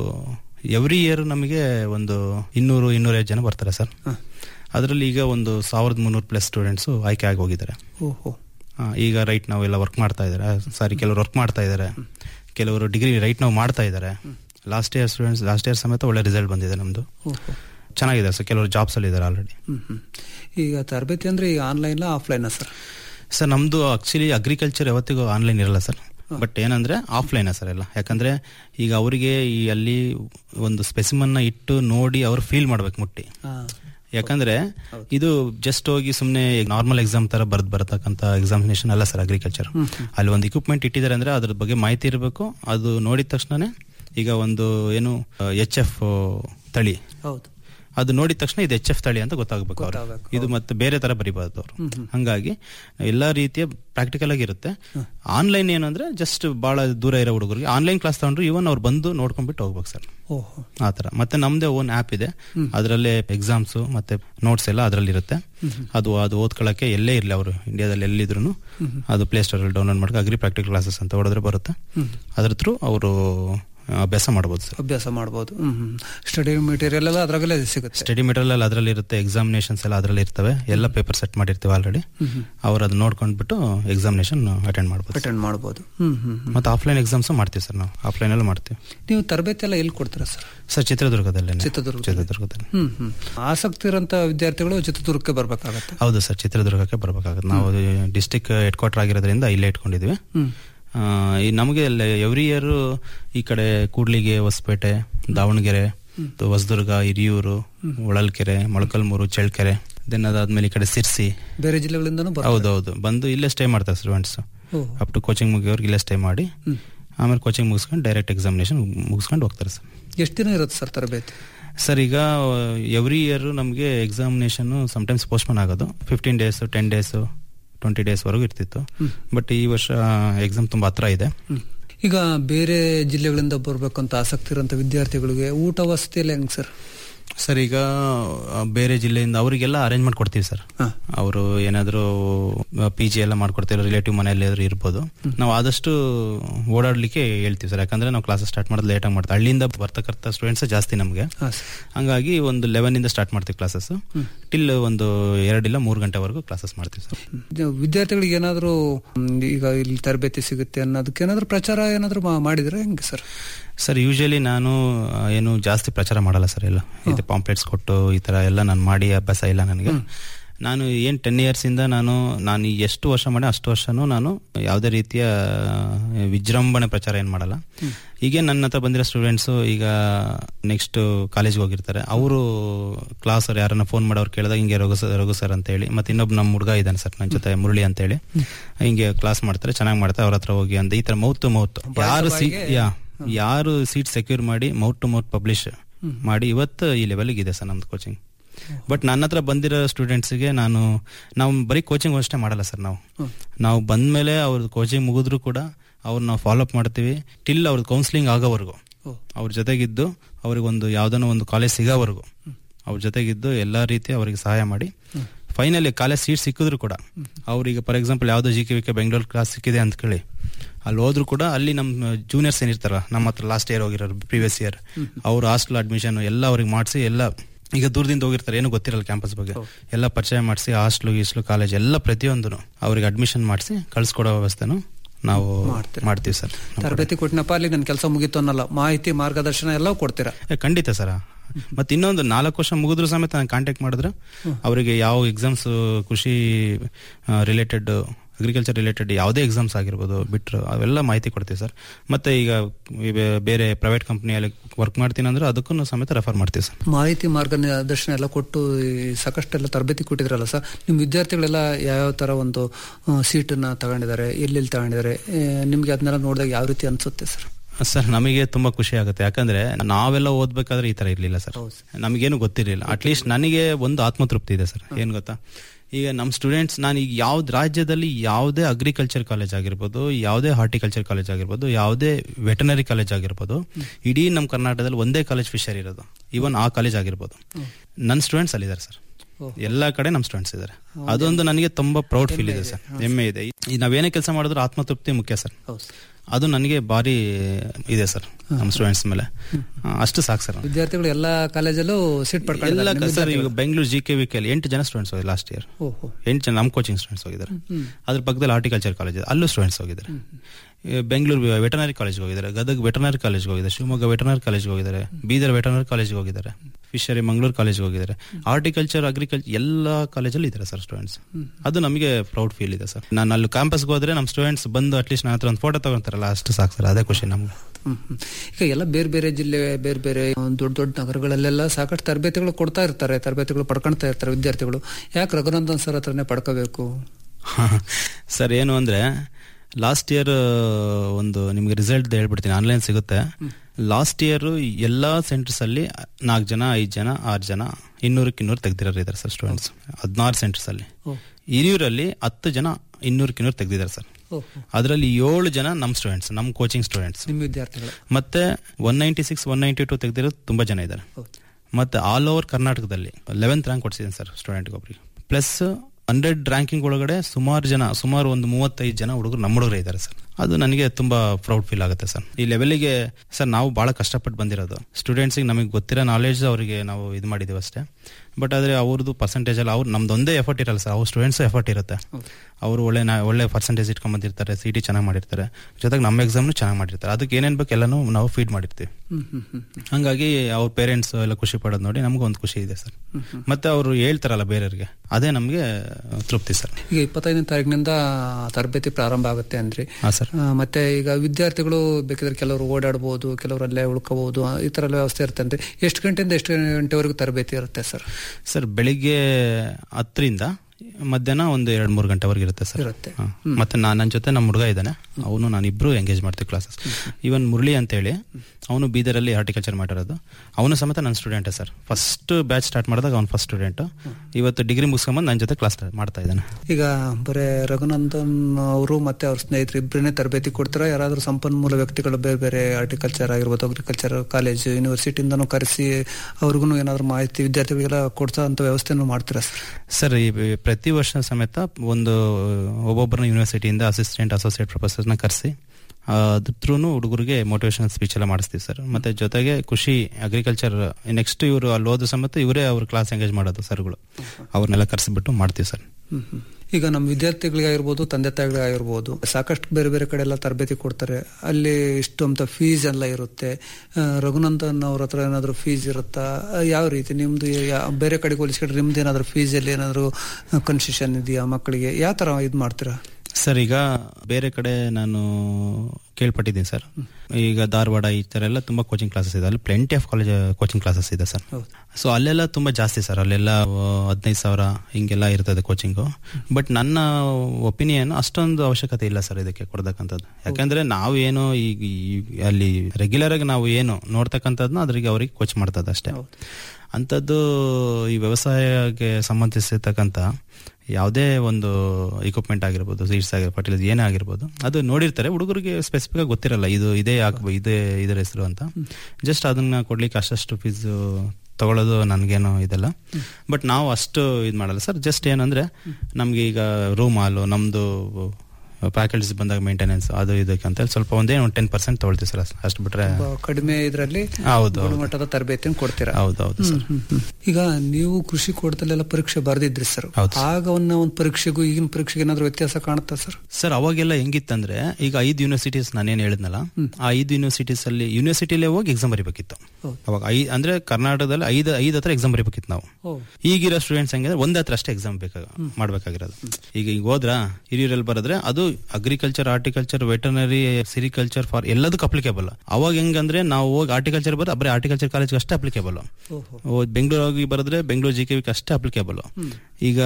ಎವ್ರಿ ಇಯರ್ ನಮಗೆ ಒಂದು ಇನ್ನೂರು ಇನ್ನೂರೈದು ಜನ ಬರ್ತಾರೆ ಸರ್ ಅದರಲ್ಲಿ ಈಗ ಒಂದು ಸಾವಿರದ ಮುನ್ನೂರು ಪ್ಲಸ್ ಸ್ಟೂಡೆಂಟ್ಸು ಆಯ್ಕೆ ಆಗಿ ಹೋಗಿದ್ದಾರೆ ಓಹೋ ಆ, ಈಗ ರೈಟ್ ನಾವು ಎಲ್ಲ ವರ್ಕ್ ಮಾಡ್ತಾ ಇದ್ದಾರೆ ಸಾರಿ ಕೆಲವರು ವರ್ಕ್ ಮಾಡ್ತಾ ಇದ್ದಾರೆ ಕೆಲವರು ಡಿಗ್ರಿ ರೈಟ್ ನಾವು ಮಾಡ್ತಾ ಇದ್ದಾರೆ last year students last year ಸಮೇತ ಒಳ್ಳೆ ರಿಸಲ್ಟ್ ಬಂದಿದೆ ನಮ್ದು ಓಹೋ ಚೆನ್ನಾಗಿದೆ ಸರ್ ಕೆಲವರು ಜಾಬ್ಸ್ ಅಲ್ಲಿ ಇದ್ದಾರೆ ಆಲ್ರೆಡಿ ಹ್ಮ್ ಹ್ಮ್ ಈಗ ತರಬೇತಿ ಅಂದ್ರೆ ಈ ಆನ್ಲೈನ್ ಆಫ್ಲೈನ್ ಸರ್ ಸರ್ ನಮ್ದು ಆಕ್ಚುಲಿ ಅಗ್ರಿಕಲ್ಚರ್ ಯಾವತ್ತಿಗೂ ಆನ್ಲೈನ್ ಇರಲ್ಲ ಸರ್ ಬಟ್ ಏನಂದ್ರೆ ಆಫ್ಲೈನ್ ಸರ್ ಎಲ್ಲ ಯಾಕಂದ್ರೆ ಈಗ ಅವರಿಗೆ ಈ ಅಲ್ಲಿ ಒಂದು ಸ್ಪೆಸಿಮನ್ ಇಟ್ಟು ನೋಡಿ ಅವ್ರು ಫೀಲ್ ಮಾಡ್ಬೇಕು ಮುಟ್ಟಿ ಯಾಕಂದ್ರೆ ಇದು ಜಸ್ಟ್ ಹೋಗಿ ಸುಮ್ಮನೆ ನಾರ್ಮಲ್ ಎಕ್ಸಾಮ್ ತರ ಬರ್ದ್ ಬರತಕ್ಕಂತ ಎಕ್ಸಾಮಿನೇಷನ್ ಅಲ್ಲ ಸರ್ ಅಗ್ರಿಕಲ್ಚರ್ ಅಲ್ಲಿ ಒಂದು ಇಕ್ವಿಪ್ಮೆಂಟ್ ಇಟ್ಟಿದ್ದಾರೆ ಅಂದ್ರೆ ಅದ್ರ ಬಗ್ಗೆ ಮಾಹಿತಿ ಇರಬೇಕು ಅದು ನೋಡಿದ ತಕ್ಷಣನೇ ಈಗ ಒಂದು ಏನು ಎಚ್ ಎಫ್ ತಳಿ ಹೌದು ಅದು ನೋಡಿದ ತಕ್ಷಣ ಇದು ಎಚ್ ಎಫ್ ತಳಿ ಅಂತ ಗೊತ್ತಾಗಬೇಕು ಅವರು ಇದು ಮತ್ತೆ ಬೇರೆ ತರ ಬರಿಬಾರ್ದು ಅವರು ಹಂಗಾಗಿ ಎಲ್ಲಾ ರೀತಿಯ ಪ್ರಾಕ್ಟಿಕಲ್ ಆಗಿರುತ್ತೆ ಆನ್ಲೈನ್ ಏನಂದ್ರೆ ಜಸ್ಟ್ ಬಹಳ ದೂರ ಇರೋ ಹುಡುಗರಿಗೆ ಆನ್ಲೈನ್ ಕ್ಲಾಸ್ ತಗೊಂಡ್ರು ಇವನ್ ಅವ್ರು ಬಂದು ನೋಡ್ಕೊಂಡ್ಬಿಟ್ಟು ಹೋಗ್ಬೇಕು ಸರ್ ಓಹೋ ಆ ತರ ಮತ್ತೆ ನಮ್ದೇ ಓನ್ ಆಪ್ ಇದೆ ಅದರಲ್ಲೇ ಎಕ್ಸಾಮ್ಸ್ ಮತ್ತೆ ನೋಟ್ಸ್ ಎಲ್ಲ ಅದರಲ್ಲಿ ಇರುತ್ತೆ ಅದು ಅದು ಓದ್ಕೊಳ್ಳಕ್ಕೆ ಎಲ್ಲೇ ಇರಲಿ ಅವರು ಇಂಡಿಯಾದಲ್ಲಿ ಎಲ್ಲಿದ್ರು ಅದು ಪ್ಲೇ ಸ್ಟೋರ್ ಅಲ್ಲಿ ಡೌನ್ಲೋಡ್ ಮಾಡ್ಕೊಂಡು ಅಗ್ರಿ ಪ್ರಾಕ್ಟಿಕಲ್ ಕ್ಲಾಸಸ್ ಅಂತ ಹೊಡೆದ್ರೆ ಬರುತ್ತೆ ಅದ್ರ ಥ್ರೂ ಅವರು ಅಭ್ಯಾಸ ಮಾಡ್ಬೋದು ಸರ್ ಅಭ್ಯಾಸ ಮಾಡ್ಬೋದು ಹ್ಮ್ ಹ್ಮ್ ಸ್ಟಡಿ ಮೆಟೀರಿಯಲ್ ಎಲ್ಲ ಅದ್ರಾಗಲೇ ಸಿಗುತ್ತೆ ಸ್ಟಡಿ ಮೆಟೀರಿಯಲ್ ಅದರಲ್ಲಿ ಇರುತ್ತೆ ಎಕ್ಸಾಮಿನೇಷನ್ಸ್ ಎಲ್ಲ ಅದರಲ್ಲಿ ಇರ್ತವೆ ಎಲ್ಲ ಪೇಪರ್ ಸೆಟ್ ಮಾಡಿರ್ತೀವಿ ಆಲ್ರೆಡಿ ಅವ್ರು ಅದು ನೋಡ್ಕೊಂಡ್ಬಿಟ್ಟು ಎಕ್ಸಾಮಿನೇಷನ್ ಅಟೆಂಡ್ ಮಾಡ್ಬೋದು ಅಟೆಂಡ್ ಮಾಡ್ಬೋದು ಹ್ಮ್ ಹ್ಮ್ ಹ್ಮ್. ಮತ್ತೆ ಆಫ್ಲೈನ್ ಎಕ್ಸಾಮ್ಸ್ ಮಾಡ್ತೀವಿ ಸರ್ ನಾವು ಆಫ್ಲೈನ್ ಎಲ್ಲ ಮಾಡ್ತೀವಿ ನೀವು ತರಬೇತಿ ಎಲ್ಲ ಎಲ್ಲಿ ಕೊಡ್ತೀರಾ ಸರ್ ಸರ್ ಚಿತ್ರದುರ್ಗದಲ್ಲೇ ಚಿತ್ರದುರ್ಗದಲ್ಲಿ? ಚಿತ್ರದುರ್ಗದಲ್ಲಿ ಹ್ಮ್ ಹ್ಮ್ ಆಸಕ್ತಿ ಇರೋಂಥ ವಿದ್ಯಾರ್ಥಿಗಳು ಚಿತ್ರದುರ್ಗಕ್ಕೆ ಬರ್ಬೇಕಾಗತ್ತೆ ಹೌದು ಸರ್ ಚಿತ್ರದುರ್ಗಕ್ಕೆ ಬರ್ಬೇಕಾಗುತ್ತೆ ನಾವು ಡಿಸ್ಟಿಕ್ ಹೆಡ್ ಕ್ವಾರ್ಟರ್ ಆಗಿರೋದ್ರಿಂದ ಇಲ್ಲೇ ಇಟ್ಕೊಂಡಿದ್ವಿ ಹ್ಮ್ ಆ, ಈ ನಮಗೆ ಎವ್ರಿ ಇಯರ್ ಈ ಕಡೆ ಕೂಡ್ಲಿಗೆ ಹೊಸಪೇಟೆ ದಾವಣಗೆರೆ ಮತ್ತು ಹೊಸದುರ್ಗ ಹಿರಿಯೂರು ಹೊಳಲ್ಕೆರೆ ಮೊಳಕಲ್ಮೂರು ಚಳ್ಳಕೆರೆ ದೆನ್ ಅದಾದ್ಮೇಲೆ ಈ ಕಡೆ ಸಿರ್ಸಿ ಬೇರೆ ಜಿಲ್ಲೆಗಳಿಂದನೂ ಬರ್ ಹೌದೌದು ಬಂದು ಇಲ್ಲೇ ಸ್ಟೇ ಮಾಡ್ತಾರೆ ಸ್ಟೂಡೆಂಟ್ಸ್ ಓಹ್. ಅಪ್ ಟು ಕೋಚಿಂಗ್ ಮುಗಿಯೋರ್ಗೆ ಇಲ್ಲೇ ಸ್ಟೇ ಮಾಡಿ ಆಮೇಲೆ ಕೋಚಿಂಗ್ ಮುಗಿಸ್ಕೊಂಡು ಡೈರೆಕ್ಟ್ ಎಕ್ಸಾಮಿನೇಷನ್ ಮುಗಿಸ್ಕೊಂಡು ಹೋಗ್ತಾರೆ ಸರ್ ಎಷ್ಟು ದಿನ ಇರುತ್ತೆ ಸರ್ ತರಬೇತಿ ಸರ್ ಈಗ ಎವ್ರಿ ಇಯರ್ ನಮಗೆ ಎಕ್ಸಾಮಿನೇಷನ್ ಸಮಟೈಮ್ಸ್ ಪೋಸ್ಟ್ಪೋನ್ ಆಗೋದು fifteen days ten days twenty days ವರೆಗೂ ಇರ್ತಿತ್ತು ಬಟ್ ಈ ವರ್ಷ ಎಕ್ಸಾಮ್ ತುಂಬಾ ಹತ್ರ ಇದೆ ಈಗ ಬೇರೆ ಜಿಲ್ಲೆಗಳಿಂದ ಬರ್ಬೇಕಂತ ಆಸಕ್ತಿ ಇರೋಂಥ ವಿದ್ಯಾರ್ಥಿಗಳಿಗೆ ಊಟ ವಸತಿ ಎಲ್ಲ ಹೆಂಗ್ ಸರ್ ಸರ್ ಈಗ ಆ, ಬೇರೆ ಜಿಲ್ಲೆಯಿಂದ ಅವರಿಗೆಲ್ಲ ಅರೇಂಜ್ ಮಾಡ್ಕೊಡ್ತೀವಿ ಸರ್ ಅವರು ಏನಾದರೂ ಪಿ ಜಿ ಎಲ್ಲ ಮಾಡ್ಕೊಡ್ತೀವಿ ರಿಲೇಟಿವ್ ಮನೆಯಲ್ಲಿ ಏನಾದ್ರು ಇರ್ಬೋದು ನಾವು ಆದಷ್ಟು ಓಡಾಡ್ಲಿಕ್ಕೆ ಹೇಳ್ತೀವಿ ಸರ್ ಯಾಕಂದ್ರೆ ನಾವು ಕ್ಲಾಸಸ್ ಸ್ಟಾರ್ಟ್ ಮಾಡೋದು ಲೇಟಾಗಿ ಮಾಡ್ತೀವಿ ಹಳ್ಳಿಯಿಂದ ಬರ್ತಕ್ಕಂಥ ಸ್ಟೂಡೆಂಟ್ಸ್ ಜಾಸ್ತಿ ನಮಗೆ ಹಾಂ ಸರ್ ಹಂಗಾಗಿ ಒಂದು ಲೆವೆನ್ ಇಂದ ಸ್ಟಾರ್ಟ್ ಮಾಡ್ತೀವಿ ಕ್ಲಾಸಸ್ ಟಿಲ್ ಒಂದು ಎರಡಿಲ್ಲ ಮೂರು ಗಂಟೆವರೆಗೂ ಕ್ಲಾಸಸ್ ಮಾಡ್ತೀವಿ ಸರ್ ಇದು ವಿದ್ಯಾರ್ಥಿಗಳಿಗೆ ಏನಾದರೂ ಈಗ ಇಲ್ಲಿ ತರಬೇತಿ ಸಿಗುತ್ತೆ ಅನ್ನೋದಕ್ಕೆ ಏನಾದರೂ ಪ್ರಚಾರ ಏನಾದರೂ ಮಾಡಿದ್ರೆ ಹೆಂಗೆ ಸರ್ ಸರ್ ಯೂಶಲಿ ನಾನು ಆ, ಏನು ಜಾಸ್ತಿ ಪ್ರಚಾರ ಮಾಡಲ್ಲ ಸರ್ ಎಲ್ಲ ಇದು ಪಾಂಪ್ಲೆಟ್ಸ್ ಕೊಟ್ಟು ಈ ತರ ಎಲ್ಲ ನಾನು ಮಾಡಿ ಅಭ್ಯಾಸ ಇಲ್ಲ ನನಗೆ ನಾನು ಏನ್ ಟೆನ್ ಇಯರ್ಸ್ ಇಂದ ನಾನು ನಾನು ಎಷ್ಟು ವರ್ಷ ಮಾಡಿ ಅಷ್ಟು ವರ್ಷನೂ ನಾನು ಯಾವುದೇ ರೀತಿಯ ಆ, ವಿಜೃಂಭಣೆ ಪ್ರಚಾರ ಏನ್ ಮಾಡಲ್ಲ ಈಗ ನನ್ನ ಹತ್ರ ಬಂದಿರೋ ಸ್ಟೂಡೆಂಟ್ಸ್ ಈಗ ನೆಕ್ಸ್ಟ್ ಕಾಲೇಜ್ಗೆ ಹೋಗಿರ್ತಾರೆ ಅವರು ಕ್ಲಾಸ್ ಅವ್ರು ಯಾರನ್ನ ಫೋನ್ ಮಾಡೋರು ಕೇಳಿದಾಗ ಹಿಂಗೆ ರಘು ಸರ್ ರಘು ಸರ್ ಅಂತ ಹೇಳಿ ಮತ್ತೆ ಇನ್ನೊಬ್ಬ ನಮ್ಮ ಹುಡುಗ ಇದ್ದಾನೆ ಸರ್ ನನ್ನ ಜೊತೆ ಮುರಳಿ ಅಂತ ಹೇಳಿ ಹಿಂಗೆ ಕ್ಲಾಸ್ ಮಾಡ್ತಾರೆ ಚೆನ್ನಾಗಿ ಮಾಡ್ತಾರೆ ಅವ್ರ ಹತ್ರ ಹೋಗಿ ಅಂತ ಈ ತರ ಮೌತ್ ಟು ಮೌತ್ ಯಾರು ಸಿ ಯಾ ಯಾರು ಸೀಟ್ ಸೆಕ್ಯೂರ್ ಮಾಡಿ ಮೌತ್ ಟು ಮೌತ್ ಪಬ್ಲಿಷ್ ಮಾಡಿ ಇವತ್ತು ಈ ಲೆವೆಲ್ಗೆ ಇದೆ ಸರ್ ನಮ್ದು ಕೋಚಿಂಗ್ ಬಟ್ ನನ್ನ ಹತ್ರ ಬಂದಿರೋ ಸ್ಟೂಡೆಂಟ್ಸ್ಗೆ ನಾನು ನಾವು ಬರೀ ಕೋಚಿಂಗ್ ಅಷ್ಟೇ ಮಾಡಲ್ಲ ಸರ್ ನಾವು ನಾವು ಬಂದ್ಮೇಲೆ ಅವ್ರದ್ದು ಕೋಚಿಂಗ್ ಮುಗಿದ್ರು ಕೂಡ ಅವ್ರನ್ನ ನಾವು ಫಾಲೋ ಅಪ್ ಮಾಡ್ತೀವಿ ಟಿಲ್ ಅವ್ರದ್ದು ಕೌನ್ಸಿಲಿಂಗ್ ಆಗೋವರೆಗೂ ಅವ್ರ ಜೊತೆಗಿದ್ದು ಅವ್ರಿಗೆ ಒಂದು ಯಾವ್ದಾನ ಒಂದು ಕಾಲೇಜ್ ಸಿಗೋವರೆಗೂ ಅವ್ರ ಜೊತೆಗಿದ್ದು ಎಲ್ಲಾ ರೀತಿ ಅವರಿಗೆ ಸಹಾಯ ಮಾಡಿ ಫೈನಲಿ ಕಾಲೇಜ್ ಸೀಟ್ ಸಿಕ್ಕಿದ್ರು ಕೂಡ ಅವ್ರಿಗೆ ಫಾರ್ ಎಕ್ಸಾಂಪಲ್ ಯಾವ್ದೋ G K V K Bengaluru class ಸಿಕ್ಕಿದೆ ಅಂತ ಕೇಳಿ ಅಲ್ಲಿ ಹೋದ್ರು ಕೂಡ ಅಲ್ಲಿ ನಮ್ಮ ಜೂನಿಯರ್ಸ್ ಏನಿರ್ತಾರ ನಮ್ಮ ಹತ್ರ ಲಾಸ್ಟ್ ಇಯರ್ ಹೋಗಿರೋರು ಪ್ರೀವಿಯಸ್ ಇಯರ್ ಅವ್ರ ಹಾಸ್ಟೆಲ್ ಅಡ್ಮಿಷನ್ ಎಲ್ಲ ಅವ್ರಿಗೆ ಮಾಡಿಸಿ ಎಲ್ಲ ಈಗ ದೂರದಿಂದ ಹೋಗಿರ್ತಾರೆ ಏನು ಗೊತ್ತಿರಲ್ಲ ಕ್ಯಾಂಪಸ್ ಬಗ್ಗೆ ಎಲ್ಲ ಪರಿಚಯ ಮಾಡಿಸಿ ಹಾಸ್ಟ್ಲು ಗೀಸ್ಲು ಕಾಲೇಜ್ ಎಲ್ಲ ಪ್ರತಿಯೊಂದು ಅವ್ರಿಗೆ ಅಡ್ಮಿಷನ್ ಮಾಡಿಸಿ ಕಳ್ಸಿಕೊಡೋ ವ್ಯವಸ್ಥೆನು ನಾವು ಮಾಡ್ತೀವಿ ಸರ್ ತರಬೇತಿ ಕೊಟ್ಟಿನಪ್ಪ ಅಲ್ಲಿ ನನ್ನ ಕೆಲಸ ಮುಗೀತು ಅನ್ನಲ್ಲ ಮಾಹಿತಿ ಮಾರ್ಗದರ್ಶನ ಎಲ್ಲ ಕೊಡ್ತೀರಾ ಏ, ಖಂಡಿತ ಸರ್ ಮತ್ತೆ ಇನ್ನೊಂದು ನಾಲ್ಕು ವರ್ಷ ಮುಗಿದ್ರು ಸಮೇತ ನಾನು ಕಾಂಟ್ಯಾಕ್ಟ್ ಮಾಡಿದ್ರೆ ಅವರಿಗೆ ಯಾವ ಎಕ್ಸಾಮ್ಸ್ ಕೃಷಿ ರಿಲೇಟೆಡ್ ಅಗ್ರಿಕಲ್ಚರ್ ರಿಲೇಟೆಡ್ ಯಾವುದೇ ಎಕ್ಸಾಮ್ಸ್ ಆಗಿರ್ಬೋದು ಬಿಟ್ರು ಅವೆಲ್ಲ ಮಾಹಿತಿ ಕೊಡ್ತೀವಿ ಸರ್ ಮತ್ತೆ ಈಗ ಈ ಬೇ- ಬೇರೆ ಪ್ರೈವೇಟ್ ಕಂಪ್ನಿಯಲ್ಲಿ ವರ್ಕ್ ಮಾಡ್ತೀನಿ ಅಂದ್ರೆ ಅದಕ್ಕೂ ಸಮೇತ ರೆಫರ್ ಮಾಡ್ತೀವಿ ಸರ್ ಮಾಹಿತಿ ಮಾರ್ಗದರ್ಶನ ಎಲ್ಲ ಕೊಟ್ಟು ಈ ಸಾಕಷ್ಟೆಲ್ಲ ತರಬೇತಿ ಕೊಟ್ಟಿದ್ರಲ್ಲ ಸರ್ ನಿಮ್ಮ ವಿದ್ಯಾರ್ಥಿಗಳೆಲ್ಲ ಯಾವ್ಯಾವ ತರ ಒಂದು ಸೀಟನ್ನ ತಗೊಂಡಿದ್ದಾರೆ ಎಲ್ಲೆಲ್ಲಿ ತಗೊಂಡಿದ್ದಾರೆ ಆ, ನಿಮ್ಗೆ ಅದನ್ನೆಲ್ಲ ನೋಡಿದಾಗ ಯಾವ ರೀತಿ ಅನ್ಸುತ್ತೆ ಸರ್ ಸರ್ ನಮಗೆ ತುಂಬಾ ಖುಷಿ ಆಗುತ್ತೆ ಯಾಕಂದ್ರೆ ನಾವೆಲ್ಲ ಓದ್ಬೇಕಾದ್ರೆ ಈ ತರ ಇರ್ಲಿಲ್ಲ ಸರ್ ನಮಗೇನು ಗೊತ್ತಿರಲಿಲ್ಲ ಅಟ್ಲೀಸ್ಟ್ ನನಗೆ ಒಂದು ಆತ್ಮತೃಪ್ತಿ ಇದೆ ಸರ್ ಏನ್ ಗೊತ್ತಾ ಈಗ ನಮ್ಮ ಸ್ಟೂಡೆಂಟ್ಸ್ ನಾನು ಈಗ ಯಾವ್ದು ರಾಜ್ಯದಲ್ಲಿ ಯಾವುದೇ ಅಗ್ರಿಕಲ್ಚರ್ ಕಾಲೇಜ್ ಆಗಿರ್ಬೋದು ಯಾವುದೇ ಹಾರ್ಟಿಕಲ್ಚರ್ ಕಾಲೇಜ್ ಆಗಿರ್ಬೋದು ಯಾವುದೇ ವೆಟನರಿ ಕಾಲೇಜ್ ಆಗಿರ್ಬೋದು ಇಡೀ ನಮ್ಮ ಕರ್ನಾಟಕದಲ್ಲಿ ಒಂದೇ ಕಾಲೇಜ್ ಫಿಶರ್ ಇರೋದು ಈವನ್ ಆ ಕಾಲೇಜ್ ಆಗಿರ್ಬೋದು ನನ್ನ ಸ್ಟೂಡೆಂಟ್ಸ್ ಅಲ್ಲಿದ್ದಾರೆ ಸರ್ ಎಲ್ಲಾ ಕಡೆ ನಮ್ಮ ಸ್ಟೂಡೆಂಟ್ಸ್ ಇದ್ದಾರೆ ಅದೊಂದು ನನಗೆ ತುಂಬಾ ಪ್ರೌಡ್ ಫೀಲ್ ಇದೆ ಸರ್ ಹೆಮ್ಮೆ ಇದೆ ಈ ನಾವೇನೇ ಕೆಲಸ ಮಾಡಿದ್ರು ಆತ್ಮತೃಪ್ತಿ ಮುಖ್ಯ ಸರ್ ಅದು ನನಗೆ ಭಾರಿ ಇದೆ ಸರ್ ನಮ್ಮ ಸ್ಟೂಡೆಂಟ್ಸ್ ಮೇಲೆ ಆ, ಅಷ್ಟು ಸಾಕು ಸರ್ ವಿದ್ಯಾರ್ಥಿಗಳು ಎಲ್ಲಾ ಕಾಲೇಜಲ್ಲೂ ಸೀಟ್ ಎಲ್ಲ ಪಡ್ಕೊಂಡಿದ್ದಾರೆ ಸರ್ ಈಗ Bengaluru G K V K ಎಂಟು ಜನ ಸ್ಟೂಡೆಂಟ್ಸ್ ಹೋಗಿ ಲಾಸ್ಟ್ ಇಯರ್ ಓಹೋ ಎಂಟು ಜನ ನಮ್ಮ ಕೋಚಿಂಗ್ ಸ್ಟೂಡೆಂಟ್ಸ್ ಹೋಗಿದ್ದಾರೆ ಅದ್ರ ಪಕ್ಕದಲ್ಲಿ ಹಾರ್ಟಿಕಲ್ಚರ್ ಕಾಲೇಜ್ ಇದೆ ಅಲ್ಲೂ ಸ್ಟೂಡೆಂಟ್ಸ್ ಹೋಗಿದ್ದಾರೆ ಈ ಬೆಂಗಳೂರು ವೆಟನರಿ ಕಾಲೇಜ್ಗೆ ಹೋಗಿದ್ದಾರೆ ಗದಗ ವೆಟನರಿ ಕಾಲೇಜ್ಗೆ ಹೋಗಿದ್ದಾರೆ ಶಿವಮೊಗ್ಗ ವೆಟನರಿ ಕಾಲೇಜ್ಗೆ ಹೋಗಿದ್ದಾರೆ ಬೀದರ್ ವೆಟನರಿ ಕಾಲೇಜ್ಗೆ ಹೋಗಿದ್ದಾರೆ ಫಿಶರಿ ಮಂಗಳೂರು ಕಾಲೇಜ್ಗೆ ಹೋಗಿದ್ದಾರೆ ಹಾರ್ಟಿಕಲ್ಚರ್ ಅಗ್ರಿಕಲ್ಚರ್ ಎಲ್ಲ ಕಾಲೇಜಲ್ಲಿ ಇದ್ದಾರೆ ಸರ್ ಸ್ಟೂಡೆಂಟ್ಸ್ ಅದು ನಮಗೆ ಪ್ರೌಡ್ ಫೀಲ್ ಇದೆ ಸರ್ ನಾನು ಅಲ್ಲಿ ಕ್ಯಾಂಪಸ್ಗೆ ಹೋದ್ರೆ ನಮ್ಮ ಸ್ಟೂಡೆಂಟ್ಸ್ ಬಂದು ಅಟ್ಲೀಸ್ಟ್ ನನ್ನ ಹತ್ರ ಒಂದು ಫೋಟೋ ತಗೊಂತಾರಲ್ಲ ಅಷ್ಟು ಸಾಕು ಸರ್ ಅದೇ ಖುಷಿ ನಮ್ಗೆ ಹ್ಮ್, ಹ್ಮ್. ಈಗ ಎಲ್ಲ ಬೇರೆ ಬೇರೆ ಜಿಲ್ಲೆ ಬೇರೆ ಬೇರೆ ದೊಡ್ಡ ದೊಡ್ಡ ನಗರಗಳಲ್ಲೆಲ್ಲ ಸಾಕಷ್ಟು ತರಬೇತಿಗಳು ಕೊಡ್ತಾ ಇರ್ತಾರೆ ತರಬೇತಿಗಳು ಪಡ್ಕೊಳ್ತಾ ಇರ್ತಾರೆ ವಿದ್ಯಾರ್ಥಿಗಳು ಯಾಕೆ ರಘುನಂದನ್ ಸರ್ ಹತ್ರನೇ ಪಡ್ಕೋಬೇಕು ಸರ್ ಏನು ಅಂದ್ರೆ ಲಾಸ್ಟ್ ಇಯರ್ ಒಂದು ನಿಮ್ಗೆ ರಿಸಲ್ಟ್ ಹೇಳ್ಬಿಡ್ತೀನಿ ಆನ್ಲೈನ್ ಸಿಗುತ್ತೆ ಲಾಸ್ಟ್ ಇಯರ್ ಎಲ್ಲಾ ಸೆಂಟರ್ಸ್ ಅಲ್ಲಿ ನಾಲ್ಕು ಜನ ಐದು ಜನ ಆರು ಜನ ಇನ್ನೂರಕ್ಕೆ ಇನ್ನೂರು ತೆಗ್ದಿರೋರು ಇದ್ದಾರೆ ಸರ್ ಸ್ಟೂಡೆಂಟ್ಸ್ ಹದಿನಾರು ಸೆಂಟರ್ಸ್ ಅಲ್ಲಿ ಹಿರಿಯೂರಲ್ಲಿ ಹತ್ತು ಜನ ಇನ್ನೂರಕ್ಕೆ ಇನ್ನೂರು ತೆಗ್ದಿದ್ದಾರೆ ಸರ್ ಅದರಲ್ಲಿ ಏಳು ಜನ ನಮ್ಮ ಸ್ಟೂಡೆಂಟ್ಸ್ ನಮ್ಮ ಕೋಚಿಂಗ್ ಸ್ಟೂಡೆಂಟ್ಸ್ ನಿಮ್ಮ ವಿದ್ಯಾರ್ಥಿಗಳು ಮತ್ತೆ one ninety six one ninety two ತೆಗ್ದಿರೋದು ತುಂಬಾ ಜನ ಇದ್ದಾರೆ ಮತ್ತೆ ಆಲ್ ಓವರ್ ಕರ್ನಾಟಕದಲ್ಲಿ ಲೆವೆಂತ್ ರ್ಯಾಂಕ್ ಕೊಡ್ಸಿದ್ದೀನಿ ಸರ್ ಸ್ಟೂಡೆಂಟ್ ಒಬ್ರಿಗೆ ಪ್ಲಸ್ ಹಂಡ್ರೆಡ್ ರ್ಯಾಂಕಿಂಗ್ ಒಳಗಡೆ ಸುಮಾರು ಜನ ಸುಮಾರು ಒಂದು ಮೂವತ್ತೈದು ಜನ ಹುಡುಗರು ನಮ್ಮ ಹುಡುಗರು ಇದ್ದಾರೆ ಸರ್ ಅದು ನನಗೆ ತುಂಬಾ ಪ್ರೌಡ್ ಫೀಲ್ ಆಗುತ್ತೆ ಸರ್ ಈ ಲೆವೆಲಿಗೆ ಸರ್ ನಾವು ಬಹಳ ಕಷ್ಟಪಟ್ಟು ಬಂದಿರೋದು ಸ್ಟೂಡೆಂಟ್ಸಿಗೆ ನಮಗೆ ಗೊತ್ತಿರೋ ನಾಲೆಡ್ಜ್ ಅವರಿಗೆ ನಾವು ಇದು ಮಾಡಿದೀವಿ ಅಷ್ಟೇ ಬಟ್ ಆದರೆ ಅವ್ರದ್ದು ಪರ್ಸೆಂಟೇಜ್ ಅಲ್ಲಿ ಅವ್ರು ನಮ್ದು ಒಂದೇ ಎಫರ್ಟ್ ಇರಲ್ಲ ಸರ್ ಅವ್ರ ಸ್ಟೂಡೆಂಟ್ಸ್ ಎಫರ್ಟ್ ಇರುತ್ತೆ ಅವರು ಒಳ್ಳೆ ನಾ ಒಳ್ಳೆ ಪರ್ಸೆಂಟೇಜ್ ಇಟ್ಕೊಂಡ್ ಬಂದಿರ್ತಾರೆ ಸಿ ಟಿ ಚೆನ್ನಾಗಿ ಮಾಡಿರ್ತಾರೆ ಜೊತೆಗೆ ನಮ್ಮ ಎಕ್ಸಾಮ್ನು ಚೆನ್ನಾಗಿ ಮಾಡಿರ್ತಾರೆ ಅದಕ್ಕೆ ಏನೇನು ಬೇಕು ಎಲ್ಲನೂ ನಾವು ಫೀಡ್ ಮಾಡಿರ್ತೀವಿ ಹಂಗಾಗಿ ಅವ್ರ ಪೇರೆಂಟ್ಸ್ ಎಲ್ಲ ಖುಷಿ ಪಡೋದು ನೋಡಿ ನಮಗೂ ಒಂದು ಖುಷಿ ಇದೆ ಸರ್ ಮತ್ತೆ ಅವರು ಹೇಳ್ತಾರಲ್ಲ ಬೇರೆಯವ್ರಿಗೆ ಅದೇ ನಮಗೆ ತೃಪ್ತಿ ಸರ್ ಈಗ ಇಪ್ಪತ್ತೈದನೇ ತಾರೀಕಿನಿಂದ ತರಬೇತಿ ಪ್ರಾರಂಭ ಆಗುತ್ತೆ ಅಂದ್ರಿ ಹಾ ಸರ್ ಆ, ಮತ್ತೆ ಈಗ ವಿದ್ಯಾರ್ಥಿಗಳು ಬೇಕಿದ್ರೆ ಕೆಲವರು ಓಡಾಡಬಹುದು ಕೆಲವರು ಅಲ್ಲೇ ಉಳ್ಕೋಬಹುದು ಈ ತರ ಎಲ್ಲ ವ್ಯವಸ್ಥೆ ಇರುತ್ತೆ ಅಂದ್ರೆ ಎಷ್ಟು ಗಂಟೆಯಿಂದ ಎಷ್ಟು ಗಂಟೆವರೆಗೂ ತರಬೇತಿ ಇರುತ್ತೆ ಸರ್ ಸರ್ ಬೆಳಿಗ್ಗೆ ಹತ್ತರಿಂದ ಮಧ್ಯಾಹ್ನ ಒಂದು ಎರಡು ಮೂರು ಗಂಟೆವರೆಗೆ ಇರುತ್ತೆ ಸರ್ ಇರುತ್ತೆ. ಹಾ. ಮತ್ತೆ ನಾನು ನನ್ನ ಜೊತೆ ನಮ್ಮ ಹುಡುಗ ಇದ್ದಾನೆ ಅವನು ನಾನು ಇಬ್ರು ಎಂಗೇಜ್ ಮಾಡ್ತೀವಿ ಕ್ಲಾಸಸ್ ಇವನ್ ಮುರಳಿ ಅಂತೇಳಿ ಅವನು ಬೀದರಲ್ಲಿ ಹಾರ್ಟಿಕಲ್ಚರ್ ಮಾಡಿರೋದು ಅವನು ಸಮೇತ ನನ್ನ ಸ್ಟೂಡೆಂಟೇ ಸರ್ ಫಸ್ಟ್ ಬ್ಯಾಚ್ ಸ್ಟಾರ್ಟ್ ಮಾಡಿದಾಗ ಅವ್ನು ಫಸ್ಟ್ ಸ್ಟೂಡೆಂಟ್ ಇವತ್ತು ಡಿಗ್ರಿ ಮುಗಿಸ್ಕೊಂಬಂದು ನನ್ನ ಜೊತೆ ಕ್ಲಾಸ್ ಮಾಡ್ತಾ ಇದ್ದಾನೆ ಈಗ ಬರೇ ರಘುನಂದನ್ ಅವರು ಮತ್ತೆ ಅವ್ರ ಸ್ನೇಹಿತರು ಇಬ್ಬರನ್ನೇ ತರಬೇತಿ ಕೊಡ್ತಾರ ಯಾರಾದ್ರೂ ಸಂಪನ್ಮೂಲ ವ್ಯಕ್ತಿಗಳು ಬೇರೆ ಬೇರೆ ಹಾರ್ಟಿಕಲ್ಚರ್ ಆಗಿರ್ಬೋದು ಅಗ್ರಿಕಲ್ಚರ್ ಕಾಲೇಜ್ ಯೂನಿವರ್ಸಿಟಿಯಿಂದನೂ ಕರೆಸಿ ಅವ್ರಿಗೂ ಏನಾದ್ರು ಮಾಹಿತಿ ವಿದ್ಯಾರ್ಥಿಗಳಿಗೆಲ್ಲ ಕೊಡ್ಸೋ ಅಂತ ವ್ಯವಸ್ಥೆನೂ ಮಾಡ್ತೀರಾ ಸರ್ ಸರ್ ಈ ಪ್ರತಿ ವರ್ಷ ಸಮೇತ ಒಂದು ಒಬ್ಬೊಬ್ಬರನ್ನ ಯೂನಿವರ್ಸಿಟಿಯಿಂದ ಅಸಿಸ್ಟೆಂಟ್ ಅಸೋಸಿಯೇಟ್ ಪ್ರೊಫೆಸರ್ನ ಕರೆಸಿ ಅದ್ರ ಥ್ರೂನು ಹುಡುಗರಿಗೆ ಮೋಟಿವೇಶನ್ ಸ್ಪೀಚ್ ಎಲ್ಲ ಮಾಡಿಸ್ತೀವಿ ಸರ್ ಮತ್ತೆ ಜೊತೆಗೆ ಖುಷಿ ಅಗ್ರಿಕಲ್ಚರ್ ನೆಕ್ಸ್ಟ್ ಇವರು ಅಲ್ಲಿ ಹೋದ ಸಮೇತ ಇವರೇ ಅವ್ರ ಕ್ಲಾಸ್ ಎಂಗೇಜ್ ಮಾಡೋದು ಸರ್ಗಳು ಅವ್ರನ್ನೆಲ್ಲ ಕರೆಸಿಬಿಟ್ಟು ಮಾಡ್ತೀವಿ ಸರ್ ಹ್ಮ್ ಹ್ಮ್. ಈಗ ನಮ್ಮ ವಿದ್ಯಾರ್ಥಿಗಳಿಗಾಗಿರ್ಬೋದು ತಂದೆ ತಾಯಿಗಳಿಗಾಗಿರ್ಬೋದು ಸಾಕಷ್ಟು ಬೇರೆ ಬೇರೆ ಕಡೆ ಎಲ್ಲ ತರಬೇತಿ ಕೊಡ್ತಾರೆ ಅಲ್ಲಿ ಇಷ್ಟು ಅಂತ ಫೀಸ್ ಎಲ್ಲ ಇರುತ್ತೆ ಆ, ರಘುನಂದನ್ ಅವ್ರ ಹತ್ರ ಏನಾದ್ರು ಫೀಸ್ ಇರುತ್ತಾ ಆ, ಯಾವ ರೀತಿ ನಿಮ್ದು ಯಾ- ಬೇರೆ ಕಡೆಗೆ ಹೋಲಿಸ್ಕೊಂಡ್ರೆ ನಿಮ್ದು ಏನಾದ್ರು ಫೀಸ್ ಅಲ್ಲಿ ಏನಾದ್ರು ಕನ್ಸೆಷನ್ ಇದೆಯಾ ಮಕ್ಕಳಿಗೆ ಯಾವ ತರ ಇದು ಮಾಡ್ತೀರಾ ಸರ್ ಈಗ ಬೇರೆ ಕಡೆ ನಾನು ಕೇಳ್ಪಟ್ಟಿದ್ದೀನಿ ಸರ್ ಈಗ ಧಾರವಾಡ ಈ ತರ ಎಲ್ಲ ತುಂಬಾ ಕೋಚಿಂಗ್ ಕ್ಲಾಸಸ್ ಇದೆ ಅಲ್ಲಿ plenty of college coaching classes ಇದೆ ಸರ್ ಸೊ ಅಲ್ಲೆಲ್ಲ ತುಂಬಾ ಜಾಸ್ತಿ ಸರ್ ಅಲ್ಲೆಲ್ಲ ಹದಿನೈದು ಸಾವಿರ ಹಿಂಗೆಲ್ಲ ಇರ್ತದೆ ಕೋಚಿಂಗು ಬಟ್ ನನ್ನ ಒಪಿನಿಯನ್ ಅಷ್ಟೊಂದು ಅವಶ್ಯಕತೆ ಇಲ್ಲ ಸರ್ ಇದಕ್ಕೆ ಕೊಡ್ತಕ್ಕಂಥದ್ದು ಯಾಕಂದ್ರೆ ನಾವು ಏನು ಈಗ ಈ- ಅಲ್ಲಿ ರೆಗ್ಯುಲರ್ ಆಗಿ ನಾವು ಏನು ನೋಡ್ತಕ್ಕಂಥದ್ನ ಅದ್ರಿಗೆ ಅವ್ರಿಗೆ ಕೋಚ್ ಮಾಡ್ತದೆ ಅಷ್ಟೇ ಅಂಥದ್ದು ಈ ವ್ಯವಸಾಯಕ್ಕೆ ಸಂಬಂಧಿಸಿರ್ತಕ್ಕಂಥ ಯಾವುದೇ ಒಂದು ಇಕ್ವಿಪ್ಮೆಂಟ್ ಆಗಿರ್ಬೋದು ಸೀಡ್ಸ್ ಆಗಿರ್ಬೋದು ಫರ್ಟಿಲೈಸರ್ ಏನೇ ಆಗಿರ್ಬೋದು ಅದು ನೋಡಿರ್ತಾರೆ ಹುಡುಗರಿಗೆ ಸ್ಪೆಸಿಫಿಕ್ ಆಗಿ ಗೊತ್ತಿರಲ್ಲ ಇದು ಇದೇ ಹಾಕ್ಬೇಕು ಇದೇ ಇದರ ಹೆಸರು ಅಂತ ಜಸ್ಟ್ ಅದನ್ನ ಕೊಡ್ಲಿಕ್ಕೆ ಅಷ್ಟಷ್ಟು ಫೀಸ್ ತಗೊಳ್ಳೋದು ನನಗೇನು ಇದಲ್ಲ ಬಟ್ ನಾವು ಅಷ್ಟು ಇದು ಮಾಡಲ್ಲ ಸರ್ ಜಸ್ಟ್ ಏನಂದ್ರೆ ನಮ್ಗೆ ಈಗ ರೂಮ್ ಹಾಲು ನಮ್ದು ಫ್ಯಾಕಲ್ಟೀಸ್ ಬಂದಾಗ ಮೇಂಟೆನೆನ್ಸ್ ಅದು ಇದಕ್ಕೆ ಅಂತ ಹೇಳಿ ಸ್ವಲ್ಪ ಒಂದೇ ಒಂದು ಟೆನ್ ಪರ್ಸೆಂಟ್ ತಗೊಳ್ತೀವಿ ಸರ್ ಅಷ್ಟು ಬಿಟ್ರೆ ತುಂಬಾ ಕಡಿಮೆ ಇದರಲ್ಲಿ ಹೌದು ಹೌದು. ಗುಣಮಟ್ಟದ ತರಬೇತಿಯನ್ನು ಕೊಡ್ತೀರಾ ಹೌದು ಹೌದು ಸರ್ ಹ್ಮ್, ಹ್ಮ್. ಈಗ ನೀವು ಕೃಷಿ ಕೋಟದಲ್ಲೆಲ್ಲ ಪರೀಕ್ಷೆ ಬರೆದಿದ್ರಿ ಸರ್ ಹೌದು. ಆಗ ಒಂದು ಒಂದು ಪರೀಕ್ಷೆಗೂ ಈಗಿನ ಪರೀಕ್ಷೆಗೆ ಏನಾದ್ರು ವ್ಯತ್ಯಾಸ ಕಾಣುತ್ತಾ ಸರ್ ಸರ್ ಅವಾಗೆಲ್ಲ ಹೆಂಗಿತ್ತಂದ್ರೆ ಈಗ ಐದು ಯೂನಿವರ್ಸಿಟೀಸ್ ನಾನೇನು ಹೇಳಿದ್ನಲ್ಲ ಆ ಐದು ಯೂನಿವರ್ಸಿಟೀಸ್ ಅಲ್ಲಿ ಯೂನಿವರ್ಸಿಟಿಲೇ ಹೋಗಿ ಎಕ್ಸಾಮ್ ಬರೀಬೇಕಿತ್ತು ಅವಾಗ ಐ ಅಂದ್ರೆ ಕರ್ನಾಟಕದಲ್ಲಿ ಐದು ಐದು ಹತ್ರ ಎಕ್ಸಾಮ್ ಬರೀಬೇಕಿತ್ತು ನಾವು ಈಗಿರೋ ಸ್ಟೂಡೆಂಟ್ಸ್ ಹೆಂಗಂದ್ರೆ ಒಂದೇ ಹತ್ರ ಅಷ್ಟೇ ಎಕ್ಸಾಮ್ ಬೇಕಾಗ ಮಾಡ್ಬೇಕಾಗಿರೋದು ಈಗ ಈಗ ಹೋದ್ರ ಹಿರಿಯೂರಲ್ಲಿ ಬರೆದ್ರೆ ಅದು agriculture horticulture veterinary sericulture for ಎಲ್ಲದಕ್ಕೂ ಅಪ್ಲಿಕೇಬಲ್ ಅವಾಗ ಹೆಂಗಂದ್ರೆ ನಾವು ಹೋಗಿ ಆರ್ಟಿಕಲ್ಚರ್ ಬರೋದು ಬರೀ ಆರ್ಟಿಕಲ್ಚರ್ ಕಾಲೇಜ್ಗೆ ಅಷ್ಟೇ ಅಪ್ಲಿಕೇಬಲ್ ಬೆಂಗಳೂರು ಹೋಗಿ ಬರೆದ್ರೆ ಬೆಂಗಳೂರು ಜಿ ಕೆ ಅಷ್ಟೇ ಅಪ್ಲಿಕೇಬಲ್ ಈಗ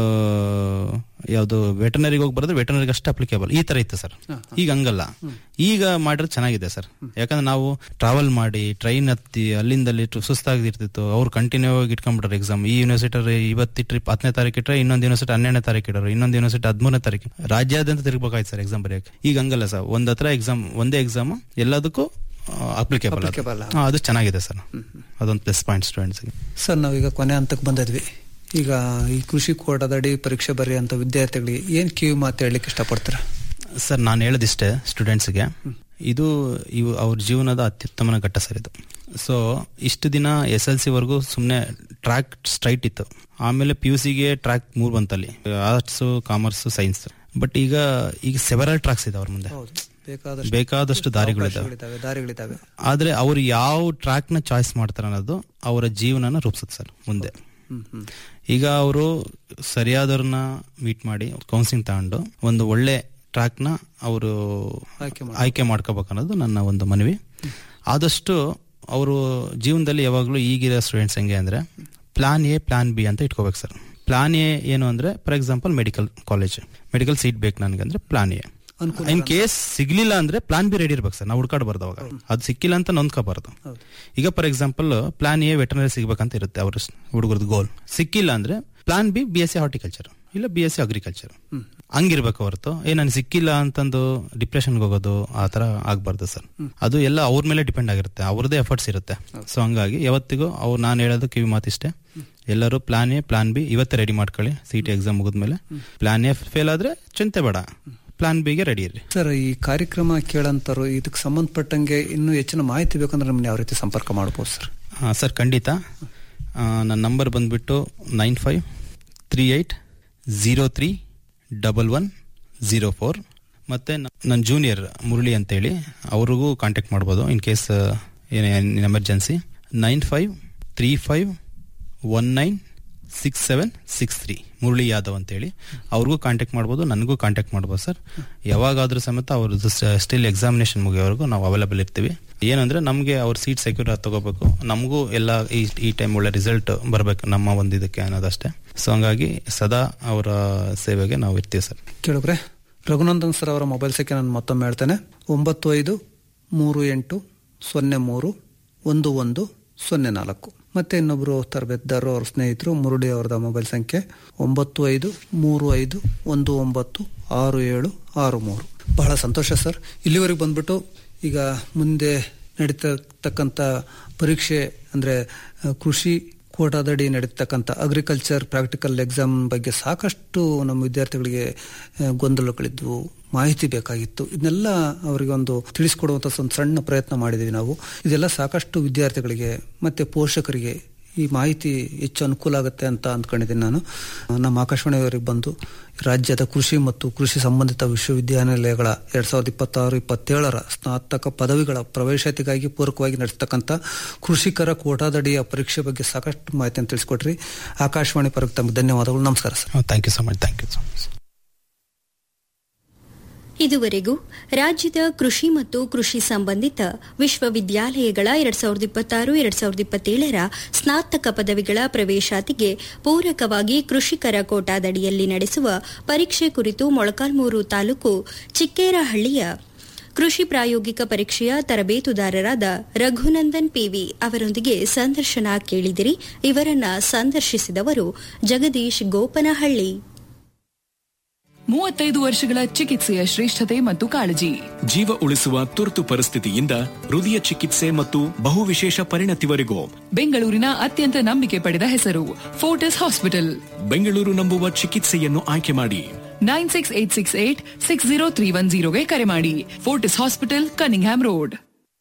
ಯಾವುದು ವೆಟರ್ನರಿಗೆ ಹೋಗಿ ಬರೆದ್ರೆ ವೆಟರ್ನರಿಗೆ ಅಷ್ಟೇ ಅಪ್ಲಿಕೇಬಲ್ ಈ ತರ ಇತ್ತು ಸರ್ ಈಗ ಹಂಗಲ್ಲ ಈಗ ಮಾಡಿರೋದು ಚೆನ್ನಾಗಿದೆ ಸರ್ ಯಾಕಂದ್ರೆ ನಾವು ಟ್ರಾವೆಲ್ ಮಾಡಿ ಟ್ರೈನ್ ಹತ್ತಿ ಅಲ್ಲಿಂದ ಅಲ್ಲಿ ಟು- ಸುಸ್ತಾಗಿರ್ತಿತ್ತು ಅವ್ರು ಕಂಟಿನ್ಯೂ ಆಗಿ ಇಟ್ಕೊಂಡ್ಬಿಟ್ರೆ ಎಕ್ಸಾಮ್ ಈ ಯೂನಿವರ್ಸಿಟಿ ಇವತ್ತು ಟ್ರಿಪ್ ಹತ್ತನೇ ತಾರೀಕು ಇಟ್ಟರೆ ಇನ್ನೊಂದು ಯೂನಿವರ್ಸಿಟಿ ಹನ್ನೆರಡನೇ ತಾರೀಕು ಇಡೋರು ಇನ್ನೊಂದು ಯೂನಿವರ್ಸಿಟಿ ಹದಿಮೂರನೇ ತಾರೀಕು ರಾಜ್ಯಾದ್ಯಂತ ತಿರುಗಬೇಕಾಯ್ತು ಸರ್ ಎಕ್ಸಾಮ್ ಬರೆಯಕ್ಕೆ ಈಗ ಹಂಗಲ್ಲ ಸರ್ ಒಂದ್ ಹತ್ರ ಎಕ್ಸಾಮ್ ಒಂದೇ ಎಕ್ಸಾಮ್ ಎಲ್ಲದಕ್ಕೂ ಅಪ್ಲಿಕೇಬಲ್ Applicable. ಅದು ಚೆನ್ನಾಗಿದೆ ಸರ್ ಅದೊಂದು ಪ್ಲಸ್ ಪಾಯಿಂಟ್ ಸ್ಟೂಡೆಂಟ್ಸ್ಗೆ ಸರ್ ನಾವೀಗ ಕೊನೆ ಹಂತಕ್ಕೆ ಬಂದಿದ್ವಿ ಈಗ ಈ ಕೃಷಿ ಕೋಟದಡಿ ಪರೀಕ್ಷೆ ಬರೆಯುವಂತ ವಿದ್ಯಾರ್ಥಿಗಳಿಗೆ ಏನ್ ಕಿವಿ ಮಾತು ಹೇಳಲಿಕ್ಕೆ ಇಷ್ಟಪಡ್ತೀರಾ ಸರ್ ನಾನು ಹೇಳೋದಿಷ್ಟೇ ಸ್ಟೂಡೆಂಟ್ಸ್ಗೆ ಇದು ಇವು ಅವ್ರ ಜೀವನದ ಅತ್ಯುತ್ತಮನ ಘಟ್ಟ ಸರ್ ಇದು ಸೊ ಇಷ್ಟು ದಿನ ಎಸ್ ಎಲ್ ಸಿ ವರ್ಗೂ ಸುಮ್ಮನೆ ಟ್ರ್ಯಾಕ್ ಸ್ಟ್ರೈಟ್ ಇತ್ತು ಆಮೇಲೆ ಪಿ ಯು ಸಿಗೆ ಟ್ರ್ಯಾಕ್ ಮೂರು ಬಂತಲ್ಲಿ ಆರ್ಟ್ಸ್ ಕಾಮರ್ಸ್ ಸೈನ್ಸ್ ಬಟ್ ಈಗ ಈಗ ಸೆವೆರಲ್ ಟ್ರ್ಯಾಕ್ಸ್ ಇದೆ ಅವ್ರ ಮುಂದೆ ಬೇಕಾದಷ್ಟು ಬೇಕಾದಷ್ಟು ದಾರಿಗಳಿದ್ದಾವೆ ಅವಕಾಶಗಳಿದ್ದಾವೆ, ದಾರಿಗಳಿದ್ದಾವೆ ಆದ್ರೆ ಅವ್ರು ಯಾವ ಟ್ರ್ಯಾಕ್ ನ ಚಾಯ್ಸ್ ಮಾಡ್ತಾರೆ ಅನ್ನೋದು ಅವರ ಜೀವನನ ರೂಪಿಸುತ್ತೆ ಸರ್ ಮುಂದೆ ಈಗ ಅವರು ಸರಿಯಾದವ್ರನ್ನ ಮೀಟ್ ಮಾಡಿ ಕೌನ್ಸಿಲಿಂಗ್ ತಗೊಂಡು ಒಂದು ಒಳ್ಳೆ ಟ್ರ್ಯಾಕ್ ನ ಅವರು ಆಯ್ಕೆ ಮಾಡಿ ಆಯ್ಕೆ ಮಾಡ್ಕೋಬೇಕು ಅನ್ನೋದು ನನ್ನ ಒಂದು ಮನವಿ ಆದಷ್ಟು ಅವರು ಜೀವನದಲ್ಲಿ ಯಾವಾಗಲೂ ಈಗಿರೋ ಸ್ಟೂಡೆಂಟ್ಸ್ ಹೆಂಗೆ ಅಂದ್ರೆ ಪ್ಲಾನ್ ಎ ಪ್ಲಾನ್ ಬಿ ಅಂತ ಇಟ್ಕೋಬೇಕು ಸರ್ ಪ್ಲಾನ್ ಎ ಏನು ಅಂದ್ರೆ for example medical college medical seat ಬೇಕು ನನಗಂದ್ರೆ ಪ್ಲಾನ್ ಎ ಅನುಕೂಲ ಇನ್ ಕೇಸ್ ಸಿಗ್ಲಿಲ್ಲ ಅಂದ್ರೆ ಪ್ಲಾನ್ ಬಿ ರೆಡಿ ಇರ್ಬೇಕು ಸರ್ ನಾವು ಹುಡ್ಕಾಡ್ಬಾರ್ದು ಅವಾಗ ಅದು ಸಿಕ್ಕಿಲ್ಲ ಅಂತ ನೊಂದ್ಕೋಬಾರ್ದು ಈಗ for example plan A veterinary ಸಿಗ್ಬೇಕಂತ ಇರುತ್ತೆ ಅವ್ರ ಹುಡುಗರದ್ದು ಗೋಲ್ ಸಿಕ್ಕಿಲ್ಲ ಅಂದ್ರೆ plan B B S C horticulture ಇಲ್ಲ ಬಿ ಎಸ್ ಸಿ ಅಗ್ರಿಕಲ್ಚರ್ ಹಂಗಿರ್ಬೇಕು ಹೊರತು ಏ ನನ್ ಸಿಕ್ಕಿಲ್ಲ ಅಂತಂದು ಡಿಪ್ರೆಷನ್ಗೆ ಹೋಗೋದು ಆ ತರ ಆಗ್ಬಾರ್ದು ಸರ್ ಅದು ಎಲ್ಲ ಅವ್ರ ಮೇಲೆ ಡಿಪೆಂಡ್ ಆಗಿರುತ್ತೆ ಅವ್ರದೇ ಎಫರ್ಟ್ಸ್ ಇರುತ್ತೆ ಸೊ ಹಂಗಾಗಿ ಯಾವತ್ತಿಗೂ ಅವ್ರು ನಾನು ಹೇಳೋದು ಕಿವಿ ಮಾತಿಷ್ಟೇ ಎಲ್ಲರೂ ಪ್ಲಾನ್ ಎ ಪ್ಲಾನ್ ಬಿ ಇವತ್ತೇ ರೆಡಿ ಮಾಡ್ಕೊಳ್ಳಿ ಸಿ ಟಿ ಎಕ್ಸಾಮ್ ಮುಗಿದ್ಮೇಲೆ ಪ್ಲಾನ್ ಎ ಫೇಲ್ ಆದ್ರೆ ಚಿಂತೆ ಬೇಡ ಪ್ಲಾನ್ ಬಿಗೆ ರೆಡಿ ಇರ್ರಿ ಸರ್ ಈ ಕಾರ್ಯಕ್ರಮ ಕೇಳಂತಾರು ಇದಕ್ಕೆ ಸಂಬಂಧಪಟ್ಟಂಗೆ ಇನ್ನೂ ಹೆಚ್ಚಿನ ಮಾಹಿತಿ ಬೇಕಂದ್ರೆ ನಮ್ಮನ್ನ ಯಾವ ರೀತಿ ಸಂಪರ್ಕ ಮಾಡ್ಬೋದು ಸರ್ ಹಾಂ ಸರ್ ಖಂಡಿತ ಆ, ನನ್ನ ನಂಬರ್ ಬಂದ್ಬಿಟ್ಟು nine five three eight zero three double one zero four ಮತ್ತು ನನ್ನ ಜೂನಿಯರ್ ಮುರಳಿ ಅಂತೇಳಿ ಅವ್ರಿಗೂ ಕಾಂಟ್ಯಾಕ್ಟ್ ಮಾಡ್ಬೋದು ಇನ್ ಕೇಸ್ ಏನೇ emergency nine five three five one nine six seven six three Murali Yadav ಅಂತೇಳಿ ಅವ್ರಿಗೂ ಕಾಂಟ್ಯಾಕ್ಟ್ ಮಾಡ್ಬೋದು ನನಗೂ ಕಾಂಟ್ಯಾಕ್ಟ್ ಮಾಡ್ಬೋದು ಸರ್ ಯಾವಾಗಾದ್ರೂ ಸಮೇತ ಅವ್ರದ್ದು ಸ್ಟಿಲ್ ಎಕ್ಸಾಮಿನೇಷನ್ ಮುಗಿಯೋವರೆಗೂ ನಾವು ಅವೈಲೇಬಲ್ ಇರ್ತೀವಿ ಏನಂದ್ರೆ ನಮಗೆ ಅವ್ರ ಸೀಟ್ ಸೆಕ್ಯೂರ್ ಆಗಿ ತಗೋಬೇಕು ನಮಗೂ ಎಲ್ಲ ಈ ಈ ಟೈಮ್ ಒಳ್ಳೆ ರಿಸಲ್ಟ್ ಬರಬೇಕು ನಮ್ಮ ಒಂದು ಇದಕ್ಕೆ ಅನ್ನೋದಷ್ಟೇ ಸೊ ಹಂಗಾಗಿ ಸದಾ ಅವರ ಸೇವೆಗೆ ನಾವು ಇರ್ತೀವಿ ಸರ್ ಕೇಳಿದ್ರೆ ರಘುನಂದನ್ ಸರ್ ಅವರ ಮೊಬೈಲ್ ಸಂಖ್ಯೆ ನಾನು ಮತ್ತೊಮ್ಮೆ ಹೇಳ್ತೇನೆ ಒಂಬತ್ತು ಐದು ಮೂರು ಎಂಟು ಸೊನ್ನೆ ಮೂರು ಒಂದು ಒಂದು ಸೊನ್ನೆ ನಾಲ್ಕು ಮತ್ತೆ ಇನ್ನೊಬ್ರು ತರಬೇತದಾರರು ಅವ್ರ ಸ್ನೇಹಿತರು ಮುರುಳಿ ಅವರದ ಮೊಬೈಲ್ ಸಂಖ್ಯೆ ಒಂಬತ್ತು ಐದು ಮೂರು ಐದು ಒಂದು ಒಂಬತ್ತು ಆರು ಏಳು ಆರು ಮೂರು ಬಹಳ ಸಂತೋಷ ಸರ್ ಇಲ್ಲಿವರೆಗೆ ಬಂದ್ಬಿಟ್ಟು ಈಗ ಮುಂದೆ ನಡೀತಕ್ಕಂಥ ಪರೀಕ್ಷೆ ಅಂದ್ರೆ ಆ, ಕೃಷಿ ಕೋಟಾದಡಿ ನಡೀತಕ್ಕಂಥ ಅಗ್ರಿಕಲ್ಚರ್ ಪ್ರಾಕ್ಟಿಕಲ್ ಎಕ್ಸಾಮ್ ಬಗ್ಗೆ ಸಾಕಷ್ಟು ನಮ್ಮ ವಿದ್ಯಾರ್ಥಿಗಳಿಗೆ ಆ, ಗೊಂದಲಗಳಿದ್ವು ಮಾಹಿತಿ ಬೇಕಾಗಿತ್ತು ಇದನ್ನೆಲ್ಲ ಅವರಿಗೆ ಒಂದು ತಿಳಿಸ್ಕೊಡುವಂಥ ಒಂದು ಸಣ್ಣ ಪ್ರಯತ್ನ ಮಾಡಿದ್ದೀವಿ ನಾವು ಇದೆಲ್ಲ ಸಾಕಷ್ಟು ವಿದ್ಯಾರ್ಥಿಗಳಿಗೆ ಮತ್ತೆ ಪೋಷಕರಿಗೆ ಈ ಮಾಹಿತಿ ಹೆಚ್ಚು ಅನುಕೂಲ ಆಗುತ್ತೆ ಅಂತ ಅಂದ್ಕೊಂಡಿದ್ದೀನಿ ನಾನು ನಮ್ಮ ಆಕಾಶವಾಣಿಯವರಿಗೆ ಬಂದು ರಾಜ್ಯದ ಕೃಷಿ ಮತ್ತು ಕೃಷಿ ಸಂಬಂಧಿತ ವಿಶ್ವವಿದ್ಯಾನಿಲಯಗಳ ಎರಡ್ ಸಾವಿರದ ಇಪ್ಪತ್ತಾರು ಇಪ್ಪತ್ತೇಳರ ಸ್ನಾತಕ ಪದವಿಗಳ ಪ್ರವೇಶಾತಿಗಾಗಿ ಪೂರಕವಾಗಿ ನಡೆಸ್ತಕ್ಕಂಥ ಕೃಷಿಕರ ಕೋಟಾದಡಿಯ ಪರೀಕ್ಷೆ ಬಗ್ಗೆ ಸಾಕಷ್ಟು ಮಾಹಿತಿಯನ್ನು ತಿಳಿಸ್ಕೊಟ್ರಿ ಆಕಾಶವಾಣಿ ಪರಕ್ಕೆ ತಮಗೆ ಧನ್ಯವಾದಗಳು ನಮಸ್ಕಾರ sir thank you so much thank you so much ಇದುವರೆಗೂ ರಾಜ್ಯದ ಕೃಷಿ ಮತ್ತು ಕೃಷಿ ಸಂಬಂಧಿತ ವಿಶ್ವವಿದ್ಯಾಲಯಗಳ ಎರಡ್ ಸಾವಿರದ ಇಪ್ಪತ್ತಾರು ಎರಡ್ ಸಾವಿರದ ಇಪ್ಪತ್ತೇಳರ ಸ್ನಾತಕ ಪದವಿಗಳ ಪ್ರವೇಶಾತಿಗೆ ಪೂರಕವಾಗಿ ಕೃಷಿಕರ ಕೋಟಾದಡಿಯಲ್ಲಿ ನಡೆಸುವ ಪರೀಕ್ಷೆ ಕುರಿತು ಮೊಳಕಾಲ್ಮೂರು ತಾಲೂಕು ಚಿಕ್ಕೇರಹಳ್ಳಿಯ ಕೃಷಿ ಪ್ರಾಯೋಗಿಕ ಪರೀಕ್ಷೆಯ ತರಬೇತುದಾರರಾದ ರಘುನಂದನ್ ಪಿವಿ ಅವರೊಂದಿಗೆ ಸಂದರ್ಶನ ಕೇಳಿದಿರಿ ಇವರನ್ನ ಸಂದರ್ಶಿಸಿದವರು ಜಗದೀಶ್ ಗೋಪನಹಳ್ಳಿ ಮೂವತ್ತೈದು ವರ್ಷಗಳ ಚಿಕಿತ್ಸೆಯ ಶ್ರೇಷ್ಠತೆ ಮತ್ತು ಕಾಳಜಿ ಜೀವ ಉಳಿಸುವ ತುರ್ತು ಪರಿಸ್ಥಿತಿಯಿಂದ ಹೃದಯ ಚಿಕಿತ್ಸೆ ಮತ್ತು ಬಹುವಿಶೇಷ ಪರಿಣತಿವರೆಗೂ ಬೆಂಗಳೂರಿನ ಅತ್ಯಂತ ನಂಬಿಕೆ ಪಡೆದ ಹೆಸರು ಫೋರ್ಟಿಸ್ ಹಾಸ್ಪಿಟಲ್ ಬೆಂಗಳೂರು ನಂಬುವ ಚಿಕಿತ್ಸೆಯನ್ನು ಆಯ್ಕೆ ಮಾಡಿ nine six eight six eight six zero three one ಜೀರೋಗೆ ಕರೆ ಮಾಡಿ ಫೋರ್ಟಿಸ್ ಹಾಸ್ಪಿಟಲ್ ಕನಿಂಗ್ಹ್ಯಾಮ್ ರೋಡ್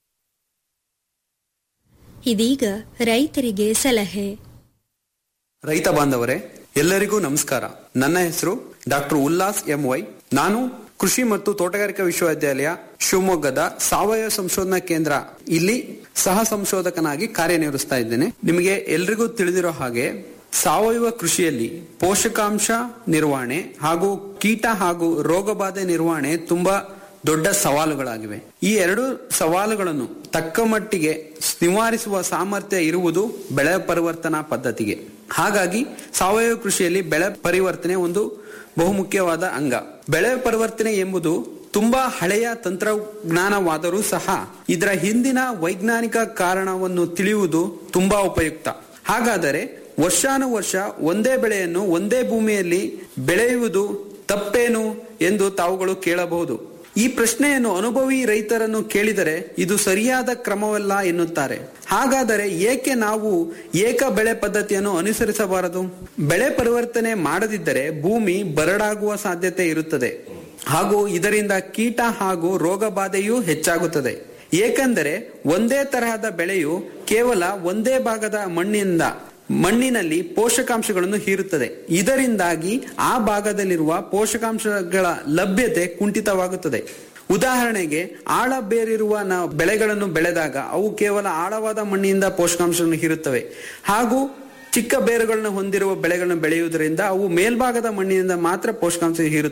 ಇದೀಗ ರೈತರಿಗೆ ಸಲಹೆ ರೈತ ಬಾಂಧವರೇ ಎಲ್ಲರಿಗೂ ನಮಸ್ಕಾರ ನನ್ನ ಹೆಸರು ಡಾಕ್ಟರ್ ಉಲ್ಲಾಸ್ ಎಂ ವೈ ನಾನು ಕೃಷಿ ಮತ್ತು ತೋಟಗಾರಿಕಾ ವಿಶ್ವವಿದ್ಯಾಲಯ ಶಿವಮೊಗ್ಗದ ಸಾವಯವ ಸಂಶೋಧನಾ ಕೇಂದ್ರ ಇಲ್ಲಿ ಸಹ ಸಂಶೋಧಕನಾಗಿ ಕಾರ್ಯನಿರ್ವಹಿಸ್ತಾ ಇದ್ದೇನೆ ನಿಮಗೆ ಎಲ್ರಿಗೂ ತಿಳಿದಿರೋ ಹಾಗೆ ಸಾವಯವ ಕೃಷಿಯಲ್ಲಿ ಪೋಷಕಾಂಶ ನಿರ್ವಹಣೆ ಹಾಗೂ ಕೀಟ ಹಾಗೂ ರೋಗಬಾಧೆ ನಿರ್ವಹಣೆ ತುಂಬಾ ದೊಡ್ಡ ಸವಾಲುಗಳಾಗಿವೆ ಈ ಎರಡು ಸವಾಲುಗಳನ್ನು ತಕ್ಕ ಮಟ್ಟಿಗೆ ನಿವಾರಿಸುವ ಸಾಮರ್ಥ್ಯ ಇರುವುದು ಬೆಳೆ ಪರಿವರ್ತನಾ ಪದ್ಧತಿಗೆ ಹಾಗಾಗಿ ಸಾವಯವ ಕೃಷಿಯಲ್ಲಿ ಬೆಳೆ ಪರಿವರ್ತನೆ ಒಂದು ಬಹುಮುಖ್ಯವಾದ ಅಂಗ ಬೆಳೆ ಪರಿವರ್ತನೆ ಎಂಬುದು ತುಂಬಾ ಹಳೆಯ ತಂತ್ರಜ್ಞಾನವಾದರೂ ಸಹ ಇದರ ಹಿಂದಿನ ವೈಜ್ಞಾನಿಕ ಕಾರಣವನ್ನು ತಿಳಿಯುವುದು ತುಂಬಾ ಉಪಯುಕ್ತ ಹಾಗಾದರೆ ವರ್ಷಾನುವರ್ಷ ಒಂದೇ ಬೆಳೆಯನ್ನು ಒಂದೇ ಭೂಮಿಯಲ್ಲಿ ಬೆಳೆಯುವುದು ತಪ್ಪೇನು ಎಂದು ತಾವುಗಳು ಕೇಳಬಹುದು ಈ ಪ್ರಶ್ನೆಯನ್ನು ಅನುಭವಿ ರೈತರನ್ನು ಕೇಳಿದರೆ ಇದು ಸರಿಯಾದ ಕ್ರಮವಲ್ಲ ಎನ್ನುತ್ತಾರೆ ಹಾಗಾದರೆ ಏಕೆ ನಾವು ಏಕ ಬೆಳೆ ಪದ್ಧತಿಯನ್ನು ಅನುಸರಿಸಬಾರದು ಬೆಳೆ ಪರಿವರ್ತನೆ ಮಾಡದಿದ್ದರೆ ಭೂಮಿ ಬರಡಾಗುವ ಸಾಧ್ಯತೆ ಇರುತ್ತದೆ ಹಾಗೂ ಇದರಿಂದ ಕೀಟ ಹಾಗೂ ರೋಗ ಬಾಧೆಯೂ ಹೆಚ್ಚಾಗುತ್ತದೆ ಏಕೆಂದರೆ ಒಂದೇ ತರಹದ ಬೆಳೆಯು ಕೇವಲ ಒಂದೇ ಭಾಗದ ಮಣ್ಣಿನಿಂದ ಮಣ್ಣಿನಲ್ಲಿ ಪೋಷಕಾಂಶಗಳನ್ನು ಹೀರುತ್ತದೆ ಇದರಿಂದಾಗಿ ಆ ಭಾಗದಲ್ಲಿರುವ ಪೋಷಕಾಂಶಗಳ ಲಭ್ಯತೆ ಕುಂಠಿತವಾಗುತ್ತದೆ ಉದಾಹರಣೆಗೆ ಆಳ ಬೇರಿರುವ ನಾವು ಬೆಳೆಗಳನ್ನು ಬೆಳೆದಾಗ ಅವು ಕೇವಲ ಆಳವಾದ ಮಣ್ಣಿನಿಂದ ಪೋಷಕಾಂಶಗಳನ್ನು ಹೀರುತ್ತವೆ ಹಾಗೂ ಚಿಕ್ಕ ಬೇರುಗಳನ್ನು ಹೊಂದಿರುವ ಬೆಳೆಗಳನ್ನು ಬೆಳೆಯುವುದರಿಂದ ಅವು ಮೇಲ್ಭಾಗದ ಮಣ್ಣಿನಿಂದ ಮಾತ್ರ ಪೋಷಕಾಂಶ ಹೀರುತ್ತವೆ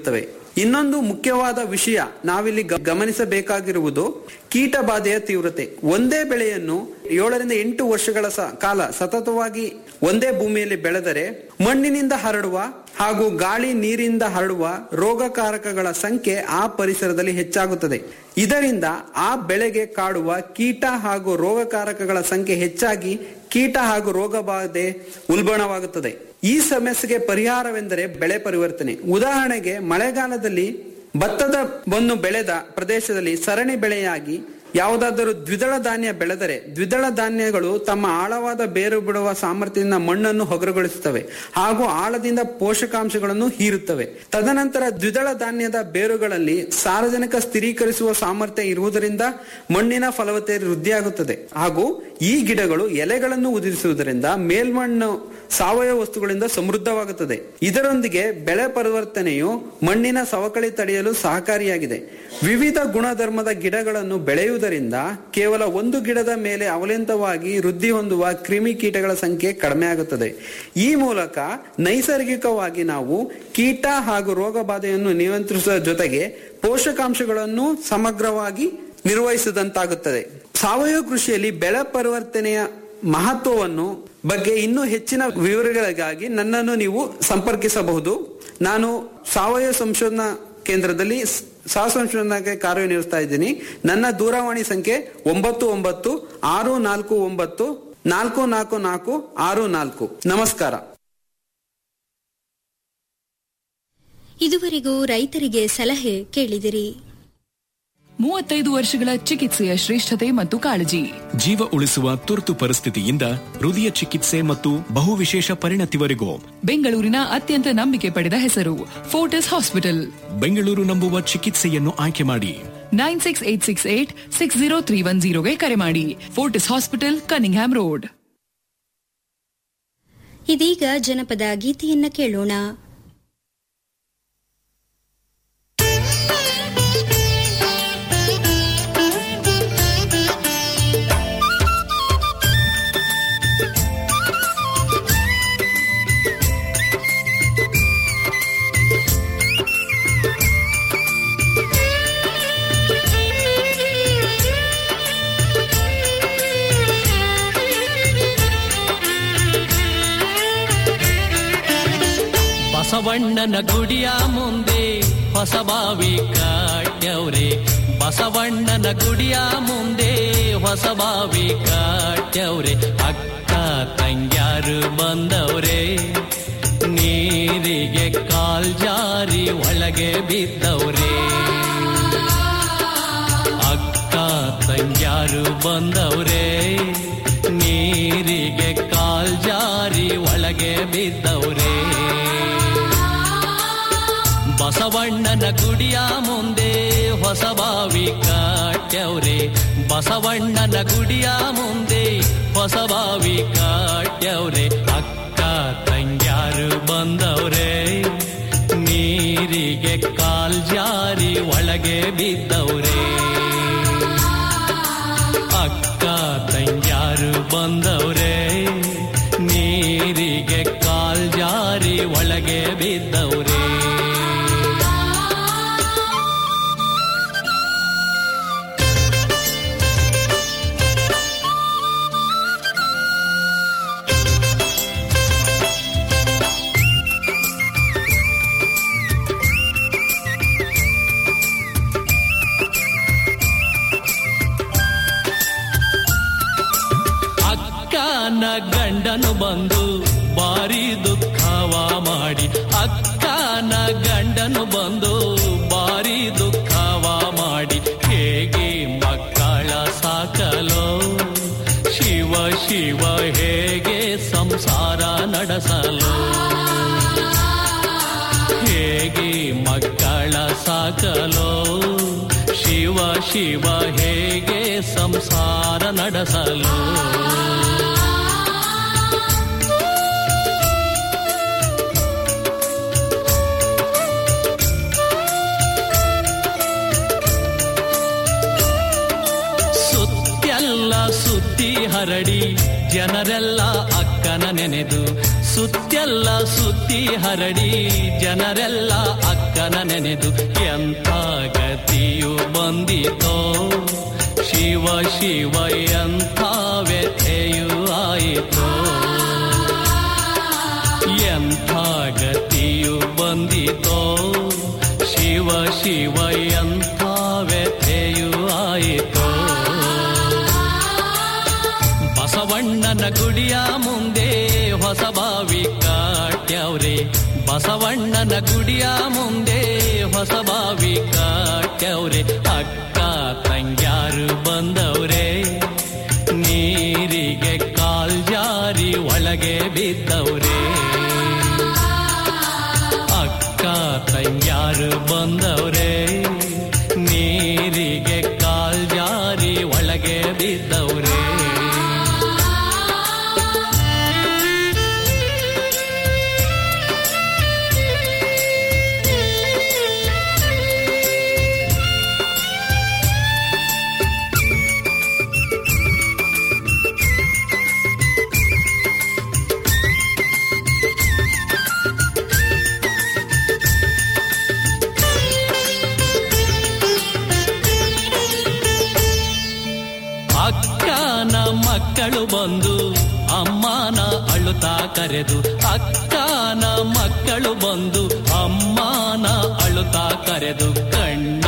ಇನ್ನೊಂದು ಮುಖ್ಯವಾದ ವಿಷಯ ನಾವಿಲ್ಲಿ ಗ- ಗಮನಿಸಬೇಕಾಗಿರುವುದು ಕೀಟ ಬಾಧೆಯ ತೀವ್ರತೆ ಒಂದೇ ಬೆಳೆಯನ್ನು ಏಳರಿಂದ ಎಂಟು ವರ್ಷಗಳ ಸ- ಕಾಲ ಸತತವಾಗಿ ಒಂದೇ ಭೂಮಿಯಲ್ಲಿ ಬೆಳೆದರೆ ಮಣ್ಣಿನಿಂದ ಹರಡುವ ಹಾಗೂ ಗಾಳಿ ನೀರಿಂದ ಹರಡುವ ರೋಗಕಾರಕಗಳ ಸಂಖ್ಯೆ ಆ ಪರಿಸರದಲ್ಲಿ ಹೆಚ್ಚಾಗುತ್ತದೆ ಇದರಿಂದ ಆ ಬೆಳೆಗೆ ಕಾಡುವ ಕೀಟ ಹಾಗೂ ರೋಗಕಾರಕಗಳ ಸಂಖ್ಯೆ ಹೆಚ್ಚಾಗಿ ಕೀಟ ಹಾಗೂ ರೋಗ ಬಾಧೆ ಉಲ್ಬಣವಾಗುತ್ತದೆ ಈ ಸಮಸ್ಯೆಗೆ ಪರಿಹಾರವೆಂದರೆ ಬೆಳೆ ಪರಿವರ್ತನೆ ಉದಾಹರಣೆಗೆ ಮಳೆಗಾಲದಲ್ಲಿ ಭತ್ತದ ಒಂದು ಬೆಳೆದ ಪ್ರದೇಶದಲ್ಲಿ ಸರಣಿ ಬೆಳೆಯಾಗಿ ಯಾವುದಾದರೂ ದ್ವಿದಳ ಧಾನ್ಯ ಬೆಳೆದರೆ ದ್ವಿದಳ ಧಾನ್ಯಗಳು ತಮ್ಮ ಆಳವಾದ ಬೇರು ಬಿಡುವ ಸಾಮರ್ಥ್ಯದಿಂದ ಮಣ್ಣನ್ನು ಹೊಗರುಗೊಳಿಸುತ್ತವೆ ಹಾಗೂ ಆಳದಿಂದ ಪೋಷಕಾಂಶಗಳನ್ನು ಹೀರುತ್ತವೆ ತದನಂತರ ದ್ವಿದಳ ಧಾನ್ಯದ ಬೇರುಗಳಲ್ಲಿ ಸಾರ್ವಜನಿಕ ಸ್ಥಿರೀಕರಿಸುವ ಸಾಮರ್ಥ್ಯ ಇರುವುದರಿಂದ ಮಣ್ಣಿನ ಫಲವತ್ತತೆ ವೃದ್ಧಿಯಾಗುತ್ತದೆ ಹಾಗೂ ಈ ಗಿಡಗಳು ಎಲೆಗಳನ್ನು ಉದುರಿಸುವುದರಿಂದ ಮೇಲ್ಮಣ್ಣು ಸಾವಯವ ವಸ್ತುಗಳಿಂದ ಸಮೃದ್ಧವಾಗುತ್ತದೆ ಇದರೊಂದಿಗೆ ಬೆಳೆ ಪರಿವರ್ತನೆಯು ಮಣ್ಣಿನ ಸವಕಳಿ ತಡೆಯಲು ಸಹಕಾರಿಯಾಗಿದೆ ವಿವಿಧ ಗುಣಧರ್ಮದ ಗಿಡಗಳನ್ನು ಬೆಳೆಯುವುದರಿಂದ ಕೇವಲ ಒಂದು ಗಿಡದ ಮೇಲೆ ಅವಲಂಬಿತವಾಗಿ ವೃದ್ಧಿ ಹೊಂದುವ ಕ್ರಿಮಿ ಕೀಟಗಳ ಸಂಖ್ಯೆ ಕಡಿಮೆ ಆಗುತ್ತದೆ ಈ ಮೂಲಕ ನೈಸರ್ಗಿಕವಾಗಿ ನಾವು ಕೀಟ ಹಾಗೂ ರೋಗ ಬಾಧೆಯನ್ನು ನಿಯಂತ್ರಿಸುವ ಜೊತೆಗೆ ಪೋಷಕಾಂಶಗಳನ್ನು ಸಮಗ್ರವಾಗಿ ನಿರ್ವಹಿಸಿದಂತಾಗುತ್ತದೆ ಸಾವಯವ ಕೃಷಿಯಲ್ಲಿ ಬೆಳೆ ಪರಿವರ್ತನೆಯ ಮಹತ್ವವನ್ನು ಬಗ್ಗೆ ಇನ್ನೂ ಹೆಚ್ಚಿನ ವಿವರಗಳಿಗಾಗಿ ನನ್ನನ್ನು ನೀವು ಸಂಪರ್ಕಿಸಬಹುದು ನಾನು ಸಾವಯವ ಸಂಶೋಧನಾ ಕೇಂದ್ರದಲ್ಲಿ ಸ್- ಸಹ ಸಂಶೋಧನಾಗೆ ಕಾರ್ಯನಿರ್ವಹಿಸ್ತಾ ಇದ್ದೀನಿ ನನ್ನ ದೂರವಾಣಿ ಸಂಖ್ಯೆ ಒಂಬತ್ತು ಒಂಬತ್ತು ಆರು ನಾಲ್ಕು ಒಂಬತ್ತು ನಾಲ್ಕು ನಾಲ್ಕು ನಾಲ್ಕು ಆರು ನಾಲ್ಕು ನಮಸ್ಕಾರ ಇದುವರೆಗೂ ರೈತರಿಗೆ ಸಲಹೆ ಕೇಳಿದಿರಿ ಮೂವತ್ತೈದು ವರ್ಷಗಳ ಚಿಕಿತ್ಸೆಯ ಶ್ರೇಷ್ಠತೆ ಮತ್ತು ಕಾಳಜಿ ಜೀವ ಉಳಿಸುವ ತುರ್ತು ಪರಿಸ್ಥಿತಿಯಿಂದ ಹೃದಯ ಚಿಕಿತ್ಸೆ ಮತ್ತು ಬಹುವಿಶೇಷ ಪರಿಣತಿವರೆಗೂ ಬೆಂಗಳೂರಿನ ಅತ್ಯಂತ ನಂಬಿಕೆ ಪಡೆದ ಹೆಸರು ಫೋರ್ಟಿಸ್ ಹಾಸ್ಪಿಟಲ್ ಬೆಂಗಳೂರು ನಂಬುವ ಚಿಕಿತ್ಸೆಯನ್ನು ಆಯ್ಕೆ ಮಾಡಿ nine six eight six eight six zero three one ಜೀರೋಗೆ ಕರೆ ಮಾಡಿ ಫೋರ್ಟಿಸ್ ಹಾಸ್ಪಿಟಲ್ ಕನಿಂಗ್ಹ್ಯಾಮ್ ರೋಡ್ ಇದೀಗ ಜನಪದ ಗೀತೆಯನ್ನ ಕೇಳೋಣ ಬಸವಣ್ಣನ ಗುಡಿಯ ಮುಂದೆ ಹೊಸ ಬಾವಿ ಕಾಟ್ಯವ್ರೆ ಬಸವಣ್ಣನ ಗುಡಿಯ ಮುಂದೆ ಹೊಸ ಬಾವಿ ಕಾಟ್ಯವ್ರೆ ಅಕ್ಕ ತಂಗ್ಯಾರು ಬಂದವ್ರೆ ನೀರಿಗೆ ಕಾಲ್ ಜಾರಿ ಒಳಗೆ ಬಿದ್ದವ್ರೆ ಅಕ್ಕ ತಂಗ್ಯಾರು ಬಂದವ್ರೆ ನೀರಿಗೆ ಕಾಲ್ ಜಾರಿ ಒಳಗೆ ಬಿದ್ದವ್ರೆ ಬಸವಣ್ಣನ ಗುಡಿಯ ಮುಂದೆ ಹೊಸ ಬಾವಿ ಕಾಟ್ಯವ್ರೆ ಬಸವಣ್ಣನ ಗುಡಿಯ ಮುಂದೆ ಹೊಸ ಬಾವಿ ಕಾಟ್ಯವ್ರೆ ಅಕ್ಕ ತಂಗ್ಯಾರು ಬಂದವ್ರೆ ನೀರಿಗೆ ಕಾಲ್ ಜಾರಿ ಒಳಗೆ ಬಿದ್ದವ್ರೆ ಅಕ್ಕ ತಂಗ್ಯಾರು ಬಂದವ್ರೆ ನೀರಿಗೆ ಕಾಲ್ ಜಾರಿ ಒಳಗೆ ಬಿದ್ದವ್ರೆ ಅಕ್ಕನ ಗಂಡನು ಬಂದು ಬಾರಿ ದುಃಖವ ಮಾಡಿ ಅಕ್ಕನ ಗಂಡನು ಬಂದು ಬಾರಿ ದುಃಖವ ಮಾಡಿ ಹೇಗೆ ಮಕ್ಕಳ ಸಾಕಲೋ ಶಿವ ಶಿವ ಹೇಗೆ ಸಂಸಾರ ನಡೆಸಲು ಹೇಗೆ ಮಕ್ಕಳ ಸಾಕಲೋ ಶಿವ ಶಿವ ಹೇಗೆ ಸಂಸಾರ ನಡೆಸಲು ಸುತ್ತೆಲ್ಲ ಸುದ್ದಿ ಹರಡಿ ಜನರೆಲ್ಲ ಅಕ್ಕನ ನೆನೆದು ಸುತ್ತೆಲ್ಲ ಸುದ್ದಿ ಹರಡಿ ಜನರೆಲ್ಲ ಅಕ್ಕನ ನೆನೆದು ಎಂಥ ಗತಿಯು ಬಂದಿತೋ ಶಿವ ಶಿವ ಎಂಥ ವ್ಯಥೆಯು ಆಯಿತೋ ಎಂಥ ಗತಿಯು ಬಂದಿತೋ ಶಿವ ಶಿವ ಎಂಥ ವ್ಯಥೆಯು ಆಯಿತೋ ಬಸವಣ್ಣನ ಗುಡಿಯ ಮುಂದೆ ಹೊಸ ಬಾವಿ ಕಾಟ್ಯವ್ರೆ ಬಸವಣ್ಣನ ಗುಡಿಯ ಮುಂದೆ ಹೊಸ ಬಾವಿ ಕಾಟ್ಯವ್ರೆ ಅಕ್ಕ ತಂಗ್ಯಾರು ಬಂದವ್ರೆ ನೀರಿಗೆ ಕಾಲ್ ಜಾರಿ ಒಳಗೆ ಬಿದ್ದವ್ರೆ ಅಕ್ಕ ತಂಗ್ಯಾರು ಬಂದವ್ರೆ ನೀರಿಗೆ ಕಾಲ್ ಜಾರಿ ಒಳಗೆ ಬಿದ್ದವ್ರೆ ಅಕ್ಕನ ಮಕ್ಕಳು ಬಂದು ಅಮ್ಮನ ಅಳುತ್ತಾ ಕರೆದು ಅಕ್ಕನ ಮಕ್ಕಳು ಬಂದು ಅಮ್ಮನ ಅಳುತ್ತಾ ಕರೆದು ಕಣ್ಣಿ